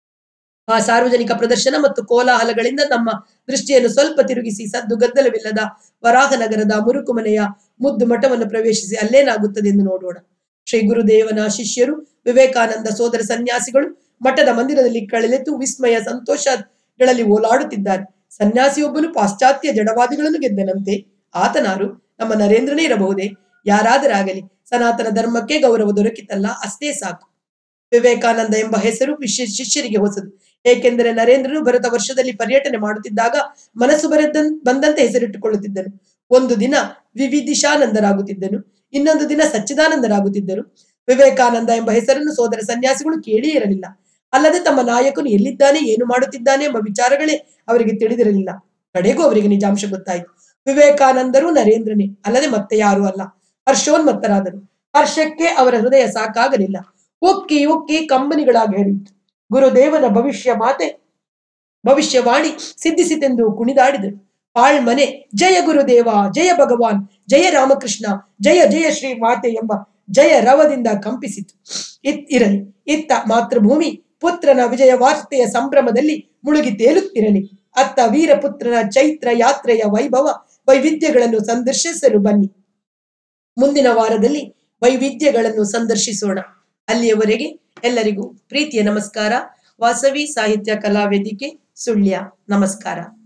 ಆ ಸಾರ್ವಜನಿಕ ಪ್ರದರ್ಶನ ಮತ್ತು ಕೋಲಾಹಲಗಳಿಂದ ನಮ್ಮ ದೃಷ್ಟಿಯನ್ನು ಸ್ವಲ್ಪ ತಿರುಗಿಸಿ ಸದ್ದು ಗದ್ದಲವಿಲ್ಲದ ವರಾಹನಗರದ ಮುರುಕು ಮನೆಯ ಮುದ್ದು ಮಠವನ್ನು ಪ್ರವೇಶಿಸಿ ಅಲ್ಲೇನಾಗುತ್ತದೆ ಎಂದು ನೋಡೋಣ ಶ್ರೀ ಗುರುದೇವನ ಶಿಷ್ಯರು ವಿವೇಕಾನಂದ ಸೋದರ ಸನ್ಯಾಸಿಗಳು ಮಠದ ಮಂದಿರದಲ್ಲಿ ಕಳೆಲೆತು ವಿಸ್ಮಯ ಸಂತೋಷಗಳಲ್ಲಿ ಓಲಾಡುತ್ತಿದ್ದಾರೆ ಸನ್ಯಾಸಿಯೊಬ್ಬನು ಪಾಶ್ಚಾತ್ಯ ಜಡವಾದಿಗಳನ್ನು ಗೆದ್ದನಂತೆ ಆತನಾರು ನಮ್ಮ ನರೇಂದ್ರನೇ ಇರಬಹುದೇ ಯಾರಾದರಾಗಲಿ ಸನಾತನ ಧರ್ಮಕ್ಕೆ ಗೌರವ ದೊರಕಿತಲ್ಲ ಅಷ್ಟೇ ಸಾಕು ವಿವೇಕಾನಂದ ಎಂಬ ಹೆಸರು ವಿಶ್ಯ ಶಿಷ್ಯರಿಗೆ ಹೊಸದು ಏಕೆಂದರೆ ನರೇಂದ್ರನು ಭರತ ವರ್ಷದಲ್ಲಿ ಪರ್ಯಟನೆ ಮಾಡುತ್ತಿದ್ದಾಗ ಮನಸ್ಸು ಬರೆದ ಬಂದಂತೆ ಹೆಸರಿಟ್ಟುಕೊಳ್ಳುತ್ತಿದ್ದನು ಒಂದು ದಿನ ವಿವಿಧಿಶಾನಂದರಾಗುತ್ತಿದ್ದನು ಇನ್ನೊಂದು ದಿನ ಸಚ್ಚಿದಾನಂದರಾಗುತ್ತಿದ್ದರು ವಿವೇಕಾನಂದ ಎಂಬ ಹೆಸರನ್ನು ಸೋದರ ಸನ್ಯಾಸಿಗಳು ಕೇಳಿಯೇ ಇರಲಿಲ್ಲ ಅಲ್ಲದೆ ತಮ್ಮ ನಾಯಕನು ಎಲ್ಲಿದ್ದಾನೆ ಏನು ಮಾಡುತ್ತಿದ್ದಾನೆ ಎಂಬ ವಿಚಾರಗಳೇ ಅವರಿಗೆ ತಿಳಿದಿರಲಿಲ್ಲ ಕಡೆಗೂ ಅವರಿಗೆ ನಿಜಾಂಶ ಗೊತ್ತಾಯಿತು ವಿವೇಕಾನಂದರು ನರೇಂದ್ರನೇ ಅಲ್ಲದೆ ಮತ್ತೆ ಯಾರೂ ಅಲ್ಲ ಹರ್ಷೋನ್ಮತ್ತರಾದರು ಹರ್ಷಕ್ಕೆ ಅವರ ಹೃದಯ ಸಾಕಾಗಲಿಲ್ಲ ಉಕ್ಕಿ ಉಕ್ಕಿ ಕಂಬನಿಗಳಾಗಿ ಹರಿಯಿತು ಗುರುದೇವನ ಭವಿಷ್ಯ ಮಾತೆ ಭವಿಷ್ಯವಾಣಿ ಸಿದ್ಧಿಸಿತೆಂದು ಕುಣಿದಾಡಿದರು ಆಳ್ಮನೆ ಜಯ ಗುರುದೇವ ಜಯ ಭಗವಾನ್ ಜಯ ರಾಮಕೃಷ್ಣ ಜಯ ಜಯ ಶ್ರೀ ಮಾತೆ ಎಂಬ ಜಯ ರವದಿಂದ ಕಂಪಿಸಿತು ಇತ್ ಇರಲಿ ಇತ್ತ ಮಾತೃಭೂಮಿ ಪುತ್ರನ ವಿಜಯ ವಾರ್ತೆಯ ಸಂಭ್ರಮದಲ್ಲಿ ಮುಳುಗಿ ತೇಲುತ್ತಿರಲಿ ಅತ್ತ ವೀರಪುತ್ರನ ಚೈತ್ರ ಯಾತ್ರೆಯ ವೈಭವ ವೈವಿಧ್ಯಗಳನ್ನು ಸಂದರ್ಶಿಸಲು ಬನ್ನಿ ಮುಂದಿನ ವಾರದಲ್ಲಿ ವೈವಿಧ್ಯಗಳನ್ನು ಸಂದರ್ಶಿಸೋಣ ಅಲ್ಲಿಯವರೆಗೆ ಎಲ್ಲರಿಗೂ ಪ್ರೀತಿಯ ನಮಸ್ಕಾರ ವಾಸವಿ ಸಾಹಿತ್ಯ ಕಲಾ ವೇದಿಕೆ ಸುಳ್ಯ ನಮಸ್ಕಾರ